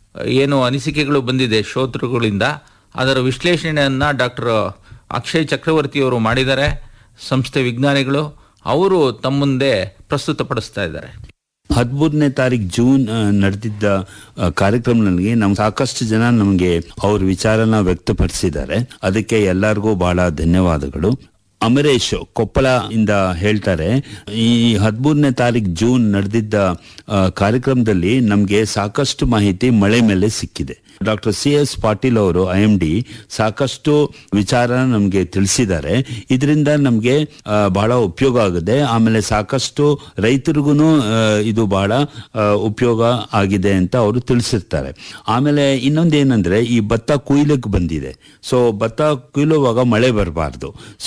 ಏನು ಅನಿಸಿಕೆಗಳು ಬಂದಿದೆ ಶ್ರೋತೃಗಳಿಂದ ಅದರ ವಿಶ್ಲೇಷಣೆಯನ್ನ ಡಾಕ್ಟರ್ ಅಕ್ಷಯ್ ಚಕ್ರವರ್ತಿಯವರು ಮಾಡಿದ್ದಾರೆ ಸಂಸ್ಥೆ ವಿಜ್ಞಾನಿಗಳು ಅವರು ತಮ್ಮ ಮುಂದೆ ಪ್ರಸ್ತುತಪಡಿಸ್ತಾ ಇದ್ದಾರೆ ಹದಿಮೂರನೇ ತಾರೀಕು ಜೂನ್ ಆ, ನಡೆದಿದ್ದ ಆ, ಕಾರ್ಯಕ್ರಮದಲ್ಲಿ ನಮ್ ಸಾಕಷ್ಟು ಜನ ನಮಗೆ ಅವ್ರ ವಿಚಾರನ ವ್ಯಕ್ತಪಡಿಸಿದ್ದಾರೆ ಅದಕ್ಕೆ ಎಲ್ಲರಿಗೂ ಬಹಳ ಧನ್ಯವಾದಗಳು ಅಮರೇಶ್ ಕೊಪ್ಪಳ ಇಂದ ಹೇಳ್ತಾರೆ ಈ ಹದಿಮೂರನೇ ತಾರೀಕು ಜೂನ್ ನಡೆದಿದ್ದ ಆ, ಕಾರ್ಯಕ್ರಮದಲ್ಲಿ ನಮಗೆ ಸಾಕಷ್ಟು ಮಾಹಿತಿ ಮಳೆ ಮೇಲೆ ಸಿಕ್ಕಿದೆ ಡಾಕ್ಟರ್ ಸಿ ಎಸ್ ಪಾಟೀಲ್ ಅವರು ಐ ಎಂ ಡಿ ಸಾಕಷ್ಟು ವಿಚಾರ ನಮಗೆ ತಿಳಿಸಿದ್ದಾರೆ ಇದರಿಂದ ನಮಗೆ ಬಹಳ ಉಪಯೋಗ ಆಗಿದೆ ಆಮೇಲೆ ಸಾಕಷ್ಟು ರೈತರಿಗೂ ಇದು ಬಹಳ ಆ, ಉಪಯೋಗ ಆಗಿದೆ ಅಂತ ಅವರು ತಿಳಿಸಿರ್ತಾರೆ ಆಮೇಲೆ ಇನ್ನೊಂದೇನಂದ್ರೆ ಈ ಭತ್ತ ಕುಯ್ಲಿಕ್ಕೆ ಬಂದಿದೆ ಸೊ ಭತ್ತ ಕುಯ್ಲುವಾಗ ಮಳೆ ಬರಬಾರ್ದು ಸೊ ಹಾಗಾಗಿ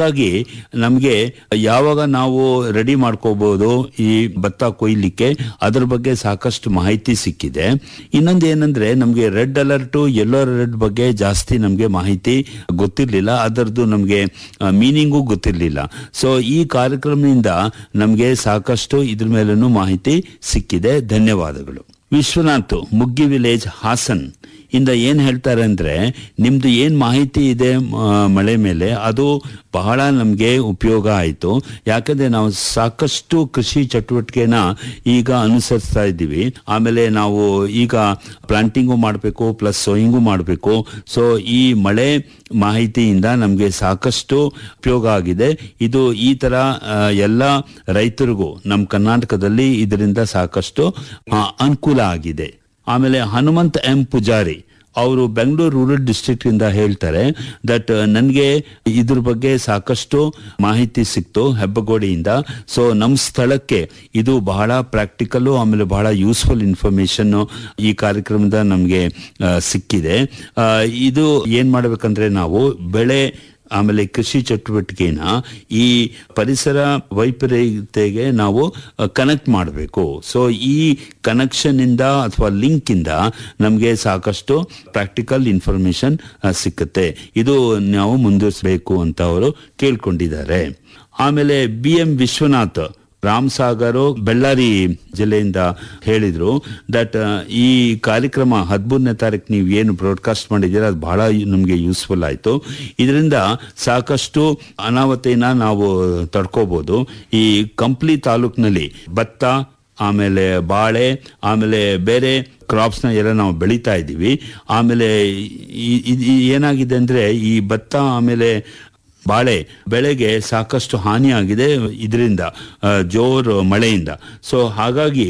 ಹಾಗಾಗಿ ನಮಗೆ ಯಾವಾಗ ನಾವು ರೆಡಿ ಮಾಡ್ಕೋಬಹುದು ಈ ಭತ್ತ ಕೊಯ್ಲಿಕ್ಕೆ ಅದ್ರ ಬಗ್ಗೆ ಸಾಕಷ್ಟು ಮಾಹಿತಿ ಸಿಕ್ಕಿದೆ ಇನ್ನೊಂದು ಏನಂದ್ರೆ ನಮಗೆ ರೆಡ್ ಅಲರ್ಟ್ ಯೆಲ್ಲೋ ಅಲರ್ಟ್ ಬಗ್ಗೆ ಜಾಸ್ತಿ ನಮಗೆ ಮಾಹಿತಿ ಗೊತ್ತಿರಲಿಲ್ಲ ಅದರದ್ದು ನಮಗೆ ಮೀನಿಂಗು ಗೊತ್ತಿರಲಿಲ್ಲ ಸೊ ಈ ಕಾರ್ಯಕ್ರಮದಿಂದ ನಮಗೆ ಸಾಕಷ್ಟು ಇದ್ರ ಮೇಲೂ ಮಾಹಿತಿ ಸಿಕ್ಕಿದೆ ಧನ್ಯವಾದಗಳು ವಿಶ್ವನಾಥ್ ಮುಗ್ಗಿ ವಿಲೇಜ್ ಹಾಸನ್ ಇಂದ ಏನ್ ಹೇಳ್ತಾರೆ ಅಂದ್ರೆ ನಿಮ್ದು ಏನ್ ಮಾಹಿತಿ ಇದೆ ಮ- ಮಳೆ ಮೇಲೆ ಅದು ಬಹಳ ನಮಗೆ ಉಪಯೋಗ ಆಯಿತು ಯಾಕಂದ್ರೆ ನಾವು ಸಾಕಷ್ಟು ಕೃಷಿ ಚಟುವಟಿಕೆನ ಈಗ ಅನುಸರಿಸ್ತಾ ಇದ್ದೀವಿ ಆಮೇಲೆ ನಾವು ಈಗ ಪ್ಲಾಂಟಿಂಗು ಮಾಡಬೇಕು ಪ್ಲಸ್ ಸೋಯಿಂಗು ಮಾಡಬೇಕು ಸೊ ಈ ಮಳೆ ಮಾಹಿತಿಯಿಂದ ನಮಗೆ ಸಾಕಷ್ಟು ಉಪಯೋಗ ಆಗಿದೆ ಇದು ಈ ತರ ಆ, ಎಲ್ಲ ರೈತರಿಗೂ ನಮ್ಮ ಕರ್ನಾಟಕದಲ್ಲಿ ಇದರಿಂದ ಸಾಕಷ್ಟು ಆ, ಅನುಕೂಲ ಆಗಿದೆ ಆಮೇಲೆ ಹನುಮಂತ್ ಎಂ ಪೂಜಾರಿ ಅವರು ಬೆಂಗಳೂರು ರೂರಲ್ ಡಿಸ್ಟ್ರಿಕ್ಟ್ ಇಂದ ಹೇಳ್ತಾರೆ ದಟ್ ನನಗೆ ಇದ್ರ ಬಗ್ಗೆ ಸಾಕಷ್ಟು ಮಾಹಿತಿ ಸಿಕ್ತು ಹೆಬ್ಬಗೋಡಿಯಿಂದ ಸೊ ನಮ್ಮ ಸ್ಥಳಕ್ಕೆ ಇದು ಬಹಳ ಪ್ರಾಕ್ಟಿಕಲ್ ಆಮೇಲೆ ಬಹಳ ಯೂಸ್ಫುಲ್ ಇನ್ಫಾರ್ಮೇಶನ್ ಈ ಕಾರ್ಯಕ್ರಮದ ನಮಗೆ ಸಿಕ್ಕಿದೆ ಆ, ಇದು ಏನ್ ಮಾಡ್ಬೇಕಂದ್ರೆ ನಾವು ಬೆಳೆ ಆಮೇಲೆ ಕೃಷಿ ಚಟುವಟಿಕೆನ ಈ ಪರಿಸರ ವೈಪರೀತ್ಯಗೆ ನಾವು ಕನೆಕ್ಟ್ ಮಾಡಬೇಕು ಸೊ ಈ ಕನೆಕ್ಷನ್ ಇಂದ ಅಥವಾ ಲಿಂಕ್ ಇಂದ ನಮಗೆ ಸಾಕಷ್ಟು ಪ್ರಾಕ್ಟಿಕಲ್ ಇನ್ಫಾರ್ಮೇಶನ್ ಸಿಕ್ಕುತ್ತೆ ಇದು ನಾವು ಮುಂದುವರಿಸಬೇಕು ಅಂತ ಅವರು ಕೇಳ್ಕೊಂಡಿದ್ದಾರೆ ಆಮೇಲೆ ಬಿ ಎಂ ವಿಶ್ವನಾಥ್ ರಾಮ್ ಸಾಗರ್ ಬೆಳ್ಳಾರಿ ಜಿಲ್ಲೆಯಿಂದ ಹೇಳಿದ್ರು ದಟ್ ಈ ಕಾರ್ಯಕ್ರಮ ಹದಿಮೂರನೇ ತಾರೀಕು ನೀವು ಏನು ಬ್ರಾಡ್ಕಾಸ್ಟ್ ಮಾಡಿದ್ದೀರಾ ಅದು ಬಹಳ ನಮಗೆ ಯೂಸ್ಫುಲ್ ಆಯಿತು ಇದರಿಂದ ಸಾಕಷ್ಟು ಅನಾಹುತೆನ ನಾವು ತಡ್ಕೋಬಹುದು ಈ ಕಂಪ್ಲಿ ತಾಲೂಕಿನಲ್ಲಿ ಭತ್ತ ಆಮೇಲೆ ಬಾಳೆ ಆಮೇಲೆ ಬೇರೆ ಕ್ರಾಪ್ಸ್ನ ಎಲ್ಲ ನಾವು ಬೆಳೀತಾ ಇದ್ದೀವಿ ಆಮೇಲೆ ಈ- ಈ- ಈ ಏನಾಗಿದೆ ಅಂದ್ರೆ ಈ ಭತ್ತ ಆಮೇಲೆ ಬಾಳೆ ಬೆಳೆಗೆ ಸಾಕಷ್ಟು ಹಾನಿಯಾಗಿದೆ ಇದರಿಂದ ಜೋರ್ ಮಳೆಯಿಂದ ಸೊ ಹಾಗಾಗಿ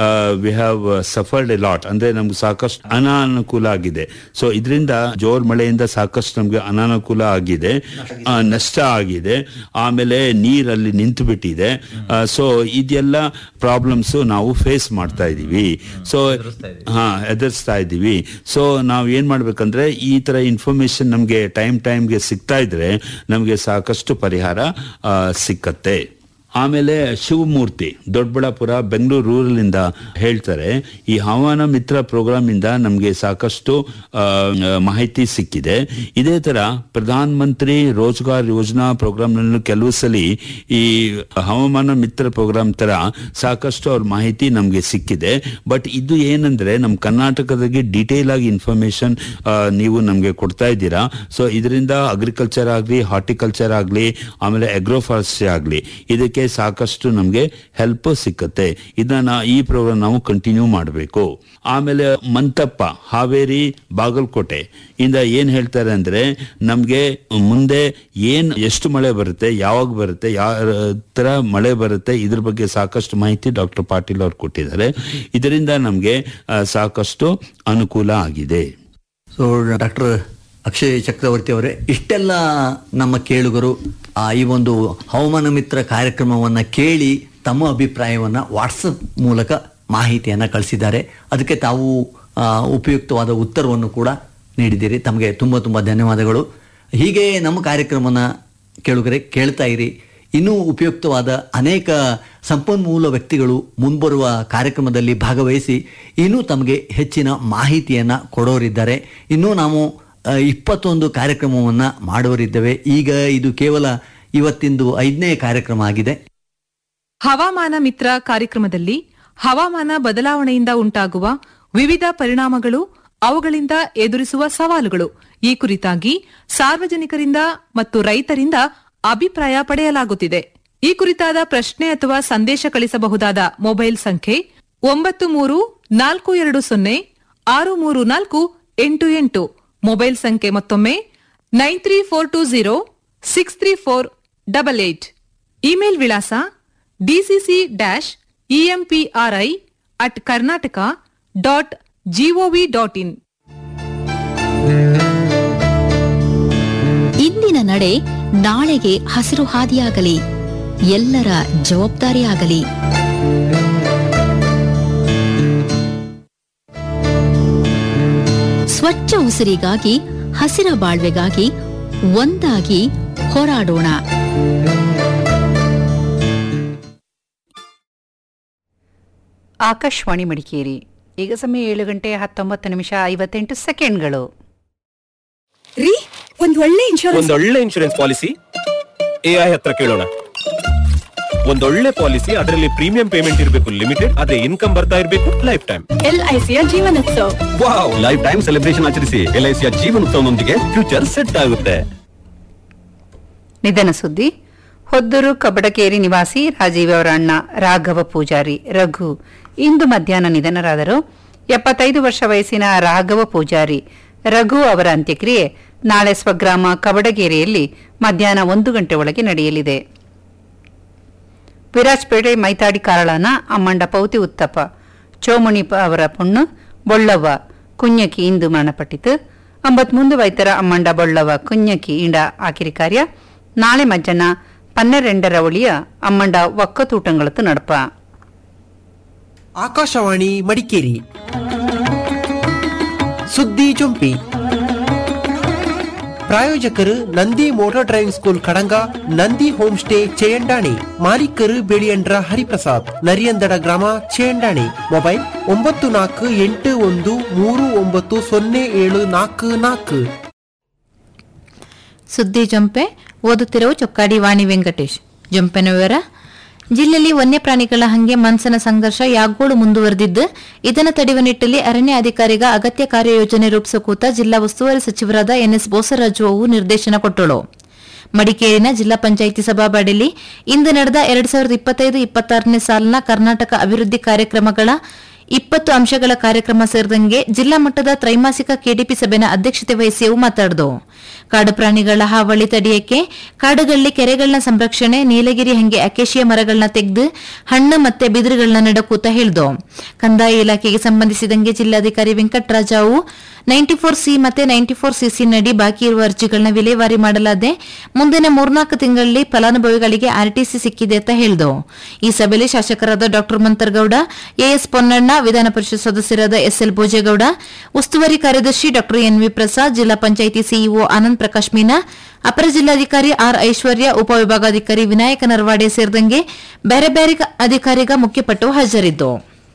we have suffered a lot ಅಂದ್ರೆ ನಮ್ಗೆ ಸಾಕಷ್ಟು ಅನಾನುಕೂಲ ಆಗಿದೆ ಸೊ ಇದರಿಂದ ಜೋರ್ ಮಳೆಯಿಂದ ಸಾಕಷ್ಟು ನಮ್ಗೆ ಅನಾನುಕೂಲ ಆಗಿದೆ ಆ, ನಷ್ಟ ಆಗಿದೆ ಆಮೇಲೆ ನೀರಲ್ಲಿ ನಿಂತು ಬಿಟ್ಟಿದೆ ಸೊ ಇದೆಲ್ಲ ಪ್ರಾಬ್ಲಮ್ಸ್ ನಾವು ಫೇಸ್ ಮಾಡ್ತಾ ಇದೀವಿ ಸೊ ಹಾ ಎದುರಿಸ್ತಾ ಇದ್ದೀವಿ ಸೊ ನಾವು ಏನ್ ಮಾಡ್ಬೇಕಂದ್ರೆ ಈ ತರ ಇನ್ಫಾರ್ಮೇಶನ್ ನಮ್ಗೆ ಟೈಮ್ ಟೈಮ್ಗೆ ಸಿಗ್ತಾ ಇದ್ರೆ ನಮ್ಗೆ ಸಾಕಷ್ಟು ಪರಿಹಾರ ಆ, ಸಿಕ್ಕತ್ತೆ ಆಮೇಲೆ ಶಿವಮೂರ್ತಿ ದೊಡ್ಡಬಳ್ಳಾಪುರ ಬೆಂಗಳೂರು ರೂರಲ್ ಇಂದ ಹೇಳ್ತಾರೆ ಈ ಹವಾಮಾನ ಮಿತ್ರ ಪ್ರೋಗ್ರಾಮ್ ಇಂದ ನಮಗೆ ಸಾಕಷ್ಟು ಆ, ಮಾಹಿತಿ ಸಿಕ್ಕಿದೆ ಇದೇ ತರ ಪ್ರಧಾನ ಮಂತ್ರಿ ರೋಜ್ಗಾರ್ ಯೋಜನಾ ಪ್ರೋಗ್ರಾಮ್ ನಲ್ಲೂ ಕೆಲವು ಸಲ ಈ ಹವಾಮಾನ ಮಿತ್ರ ಪ್ರೋಗ್ರಾಮ್ ತರ ಸಾಕಷ್ಟು ಅವ್ರ ಮಾಹಿತಿ ನಮಗೆ ಸಿಕ್ಕಿದೆ ಬಟ್ ಇದು ಏನಂದ್ರೆ ನಮ್ಮ ಕರ್ನಾಟಕದಾಗೆ ಡೀಟೇಲ್ ಆಗಿ ಇನ್ಫಾರ್ಮೇಶನ್ ನೀವು ನಮಗೆ ಕೊಡ್ತಾ ಇದ್ದೀರಾ ಸೊ ಇದರಿಂದ ಅಗ್ರಿಕಲ್ಚರ್ ಆಗಲಿ ಹಾರ್ಟಿಕಲ್ಚರ್ ಆಗಲಿ ಆಮೇಲೆ ಅಗ್ರೋಫಾರೆಸ್ಟ್ರಿ ಆಗಲಿ ಇದಕ್ಕೆ ಸಾಕಷ್ಟು ನಮಗೆ ಹೆಲ್ಪ್ ಸಿಕ್ಕತ್ತೆ ಇದನ್ನ ಈ ಪ್ರೋಗ್ರಾಮ್ ನಾವು ಕಂಟಿನ್ಯೂ ಮಾಡಬೇಕು ಆಮೇಲೆ ಮಂತಪ್ಪ ಹಾವೇರಿ ಬಾಗಲಕೋಟೆ ಇಂದ ಏನ್ ಹೇಳ್ತಾರೆ ಅಂದ್ರೆ ನಮ್ಗೆ ಮುಂದೆ ಏನ್ ಎಷ್ಟು ಮಳೆ ಬರುತ್ತೆ ಯಾವಾಗ ಬರುತ್ತೆ ಯಾವ ತರ ಮಳೆ ಬರುತ್ತೆ ಇದ್ರ ಬಗ್ಗೆ ಸಾಕಷ್ಟು ಮಾಹಿತಿ ಡಾಕ್ಟರ್ ಪಾಟೀಲ್ ಅವ್ರು ಕೊಟ್ಟಿದ್ದಾರೆ ಇದರಿಂದ ನಮ್ಗೆ ಆ, ಸಾಕಷ್ಟು ಅನುಕೂಲ ಆಗಿದೆ ಸೊ ಡಾಕ್ಟರ್ ಅಕ್ಷಯ್ ಚಕ್ರವರ್ತಿ ಅವರೇ ಇಷ್ಟೆಲ್ಲ ನಮ್ಮ ಕೇಳುಗರು ಆ, ಈ ಒಂದು ಹವಾಮಾನ ಮಿತ್ರ ಕಾರ್ಯಕ್ರಮವನ್ನ ಕೇಳಿ ತಮ್ಮ ಅಭಿಪ್ರಾಯವನ್ನ ವಾಟ್ಸಪ್ ಮೂಲಕ ಮಾಹಿತಿಯನ್ನ ಕಳಿಸಿದ್ದಾರೆ ಅದಕ್ಕೆ ತಾವು ಆ, ಉಪಯುಕ್ತವಾದ ಉತ್ತರವನ್ನು ಕೂಡ ನೀಡಿದ್ದೀರಿ ತಮಗೆ ತುಂಬ ತುಂಬ ಧನ್ಯವಾದಗಳು ಹೀಗೆ ನಮ್ಮ ಕಾರ್ಯಕ್ರಮನ ಕೇಳುಗರೆ ಕೇಳ್ತಾ ಇರಿ ಇನ್ನೂ ಉಪಯುಕ್ತವಾದ ಅನೇಕ ಸಂಪನ್ಮೂಲ ವ್ಯಕ್ತಿಗಳು ಮುಂಬರುವ ಕಾರ್ಯಕ್ರಮದಲ್ಲಿ ಭಾಗವಹಿಸಿ ಇನ್ನೂ ತಮಗೆ ಹೆಚ್ಚಿನ ಮಾಹಿತಿಯನ್ನು ಕೊಡೋರಿದ್ದಾರೆ ಇನ್ನೂ ನಾವು ಆ, ಇಪ್ಪತ್ತೊಂದು ಕಾರ್ಯಕ್ರಮವನ್ನು ಮಾಡೋರಿದ್ದೇವೆ ಈಗ ಇದು ಕೇವಲ ಇವತ್ತಿಂದು ಐದನೇ ಕಾರ್ಯಕ್ರಮ ಆಗಿದೆ ಹವಾಮಾನ ಮಿತ್ರ ಕಾರ್ಯಕ್ರಮದಲ್ಲಿ ಹವಾಮಾನ ಬದಲಾವಣೆಯಿಂದ ಉಂಟಾಗುವ ವಿವಿಧ ಪರಿಣಾಮಗಳು ಅವುಗಳಿಂದ ಎದುರಿಸುವ ಸವಾಲುಗಳು ಈ ಕುರಿತಾಗಿ ಸಾರ್ವಜನಿಕರಿಂದ ಮತ್ತು ರೈತರಿಂದ ಅಭಿಪ್ರಾಯ ಪಡೆಯಲಾಗುತ್ತಿದೆ ಈ ಕುರಿತಾದ ಪ್ರಶ್ನೆ ಅಥವಾ ಸಂದೇಶ ಕಳಿಸಬಹುದಾದ ಮೊಬೈಲ್ ಸಂಖ್ಯೆ ಒಂಬತ್ತು ಮೂರು ನಾಲ್ಕು ಎರಡು ಸೊನ್ನೆ ಆರು ಮೂರು ನಾಲ್ಕು ಎಂಟು ಎಂಟು ಮೊಬೈಲ್ ಸಂಖ್ಯೆ ಮತ್ತೊಮ್ಮೆ nine three four two zero six three four double eight email ವಿಳಾಸ DCC dash EMPRI at Karnataka dot GOV dot in ಇಂದಿನ ನಡೆ ನಾಳೆಗೆ ಹಸಿರು ಹಾದಿಯಾಗಲಿ ಎಲ್ಲರ ಜವಾಬ್ದಾರಿಯಾಗಲಿ ಸ್ವಚ್ಛ ಉಸಿರಿಗಾಗಿ ಹಸಿರ ಬಾಳ್ವೆಗಾಗಿ ಒಂದಾಗಿ ಹೋರಾಡೋಣ ಆಕಾಶವಾಣಿ ಮಡಿಕೇರಿ ಈಗ ಸಮಯ ಏಳು ಗಂಟೆ ಹತ್ತೊಂಬತ್ತು ನಿಮಿಷ ಐವತ್ತೆಂಟು ಸೆಕೆಂಡ್ಗಳು ರೀ ಒಂದ್ ಒಳ್ಳೆ ಇನ್ಶೂರೆನ್ಸ್ ಒಂದೊಳ್ಳೆ ಇನ್ಶೂರೆನ್ಸ್ ಪಾಲಿಸಿ ಎಐ ಹತ್ರ ಕೇಳೋಣ ಒಂದೊಳ್ಳೆ ಪಾಲಿಸಿ ಅದರಲ್ಲಿ ಪ್ರೀಮಿಯಂ ಪೇಮೆಂಟ್ ಇರಬೇಕು ಲಿಮಿಟೆಡ್ ಅದೇ ಇನ್ಕಮ್ ಬರ್ತಾ ಇರಬೇಕು ಲೈಫ್ ಟೈಮ್ ಎಲ್ಐಸಿಯ ಜೀವನೋತ್ಸವ ವಾವ್ ಲೈಫ್ ಟೈಮ್ ಸೆಲೆಬ್ರೇಷನ್ ಆಚರಿಸಿ ಎಲ್ಐಸಿಯ ಜೀವನೋತ್ಸವನೊಂದಿಗೆ ಫ್ಯೂಚರ್ ಸೆಟ್ ಆಗುತ್ತೆ ನಿಧನ ಸುದ್ದಿ ಹೊದ್ದೂರು ಕಬಡಕೇರಿ ನಿವಾಸಿ ರಾಜೀವ್ ಅವರ ಅಣ್ಣ ರಾಘವ ಪೂಜಾರಿ ರಘು ಇಂದು ಮಧ್ಯಾಹ್ನ ನಿಧನರಾದರು ಎಪ್ಪತ್ತೈದು ವರ್ಷ ವಯಸ್ಸಿನ ರಾಘವ ಪೂಜಾರಿ ರಘು ಅವರ ಅಂತ್ಯಕ್ರಿಯೆ ನಾಳೆ ಸ್ವಗ್ರಾಮ ಕಬಡಗೇರಿಯಲ್ಲಿ ಮಧ್ಯಾಹ್ನ ಒಂದು ಗಂಟೆ ಒಳಗೆ ನಡೆಯಲಿದೆ ವಿರಾಜ್ಪೇಟೆ ಮೈತಾಡಿ ಕಾರಳನ ಅಮ್ಮಂಡ ಪೌತಿ ಉತ್ತಪ್ಪ ಚೋಮುನಿ ಅವರ ಪೊಣ್ಣು ಬೊಳ್ಳವ್ವ ಕುഞ്ഞಕಿ ಇಂದು ಮರಣಪಟ್ಟಿತು ಅಂಬತ್ಮೂಂದು ವೈತರ ಅಮ್ಮಂಡ ಬೊಳ್ಳವ್ವ ಕುഞ്ഞಕಿ ಇಂಡ ಆಕಿರಿ ಕಾರ್ಯ ನಾಳೆ ಮಜ್ಜನ ಪನ್ನೆರೆಂಡರ ಒಳಿಯ ಅಮ್ಮಂಡ ಒಕ್ಕತೂಟಂಗಳತ್ತು ನಡಪ ಆಕಾಶವಾಣಿ ಮಡಿಕೇರಿ ಸುದ್ದಿ ಜೊಂಪಿ ಪ್ರಾಯೋಜಕರು Nandi motor driving school Kadanga Nandi home stay Cheyandani ಮಾಲೀಕರು ಬೆಳಿಯಂಡ್ರ ಹರಿಪ್ರಸಾದ್ ನರಿಯಂದಡ ಗ್ರಾಮ ಚೇಯಂಡಾಣಿ ಮೊಬೈಲ್ ಒಂಬತ್ತು ನಾಲ್ಕು ಎಂಟು ಒಂದು ಮೂರು ಒಂಬತ್ತು ಸೊನ್ನೆ ಏಳು ನಾಲ್ಕು ನಾಲ್ಕು ಸುದ್ದಿ ಜಂಪೆ ಓದುತ್ತಿರುವ ಚೊಕ್ಕಾಡಿ ವಾಣಿ ವೆಂಕಟೇಶ್ ಜಂಪೆನ ವಿವರ ಜಿಲ್ಲೆಯಲ್ಲಿ ವನ್ಯಪ್ರಾಣಿಗಳ ಹಂಗೆ ಮನ್ಸನ ಸಂಘರ್ಷ ಯಾಗೋಳು ಮುಂದುವರೆದಿದ್ದು ಇದನ್ನು ತಡೆಯುವ ನಿಟ್ಟಲ್ಲಿ ಅರಣ್ಯ ಅಧಿಕಾರಿಗ ಅಗತ್ಯ ಕಾರ್ಯಯೋಜನೆ ರೂಪಿಸೋ ಕೂತ ಜಿಲ್ಲಾ ಉಸ್ತುವಾರಿ ಸಚಿವರಾದ ಎನ್ಎಸ್ ಬೋಸರಾಜು ಅವು ನಿರ್ದೇಶನ ಕೊಟ್ಟಳು ಮಡಿಕೇರಿನ ಜಿಲ್ಲಾ ಪಂಚಾಯಿತಿ ಸಭಾಬಾಡಿಲಿ ಇಂದು ನಡೆದ ಎರಡ್ ಸಾವಿರದ ಇಪ್ಪತ್ತೈದು ಇಪ್ಪತ್ತಾರನೇ ಸಾಲಿನ ಕರ್ನಾಟಕ ಅಭಿವೃದ್ಧಿ ಕಾರ್ಯಕ್ರಮಗಳ ಇಪ್ಪತ್ತು ಅಂಶಗಳ ಕಾರ್ಯಕ್ರಮ ಸೇರಿದಂಗೆ ಜಿಲ್ಲಾ ಮಟ್ಟದ ತ್ರೈಮಾಸಿಕ ಕೆಡಿಪಿ ಸಭೆನ ಅಧ್ಯಕ್ಷತೆ ವಹಿಸಿ ಅವು ಮಾತಾಡಿದು ಕಾಡು ಪ್ರಾಣಿಗಳ ಹಾವಳಿ ತಡೆಯಕ್ಕೆ ಕಾಡುಗಳಲ್ಲಿ ಕೆರೆಗಳನ್ನ ಸಂರಕ್ಷಣೆ ನೀಲಗಿರಿ ಹಂಗೆ ಅಕೇಶಿಯ ಮರಗಳನ್ನ ತೆಗೆದು ಹಣ್ಣು ಮತ್ತೆ ಬಿದಿರುಗಳನ್ನ ನೆಡಕೂತ ಹೇಳ್ದು ಕಂದಾಯ ಇಲಾಖೆಗೆ ಸಂಬಂಧಿಸಿದಂಗೆ ಜಿಲ್ಲಾಧಿಕಾರಿ ವೆಂಕಟರಾಜ ಅವು ನೈಂಟಿ ಫೋರ್ ಸಿ ಮತ್ತೆ ನೈಂಟಿ ಫೋರ್ ಸಿಸಿ ನಡಿ ಬಾಕಿ ಇರುವ ಅರ್ಜಿಗಳನ್ನ ವಿಲೇವಾರಿ ಮಾಡಲಾದೆ ಮುಂದಿನ ಮೂರ್ನಾಲ್ಕು ತಿಂಗಳಲ್ಲಿ ಫಲಾನುಭವಿಗಳಿಗೆ ಆರ್ಟಿಸಿ ಸಿಕ್ಕಿದೆ ಅಂತ ಹೇಳ್ದು ಈ ಸಭೆಯಲ್ಲಿ ಶಾಸಕರಾದ ಡಾ ಮಂತರ್ಗೌಡ ಎಎಸ್ ಪೊನ್ನಣ್ಣ ವಿಧಾನ ಪರಿಷತ್ ಸದಸ್ಯರಾದ ಎಸ್ಎಲ್ ಭೋಜೇಗೌಡ ಉಸ್ತುವಾರಿ ಕಾರ್ಯದರ್ಶಿ ಡಾ ಎನ್ವಿ ಪ್ರಸಾದ್ ಜಿಲ್ಲಾ ಪಂಚಾಯಿತಿ ಸಿಇಒ ಆನಂದ್ ಪ್ರಕಾಶ್ ಮೀನಾ ಅಪರ ಜಿಲ್ಲಾಧಿಕಾರಿ ಆರ್ ಐಶ್ವರ್ಯ ಉಪವಿಭಾಗಾಧಿಕಾರಿ ವಿನಾಯಕ ನರವಾಡೆ ಸೇರಿದಂಗೆ ಬೇರೆ ಬೇರೆ ಅಧಿಕಾರಿಗ ಮುಖ್ಯಪಟ್ಟು ಹಾಜರಿದ್ದು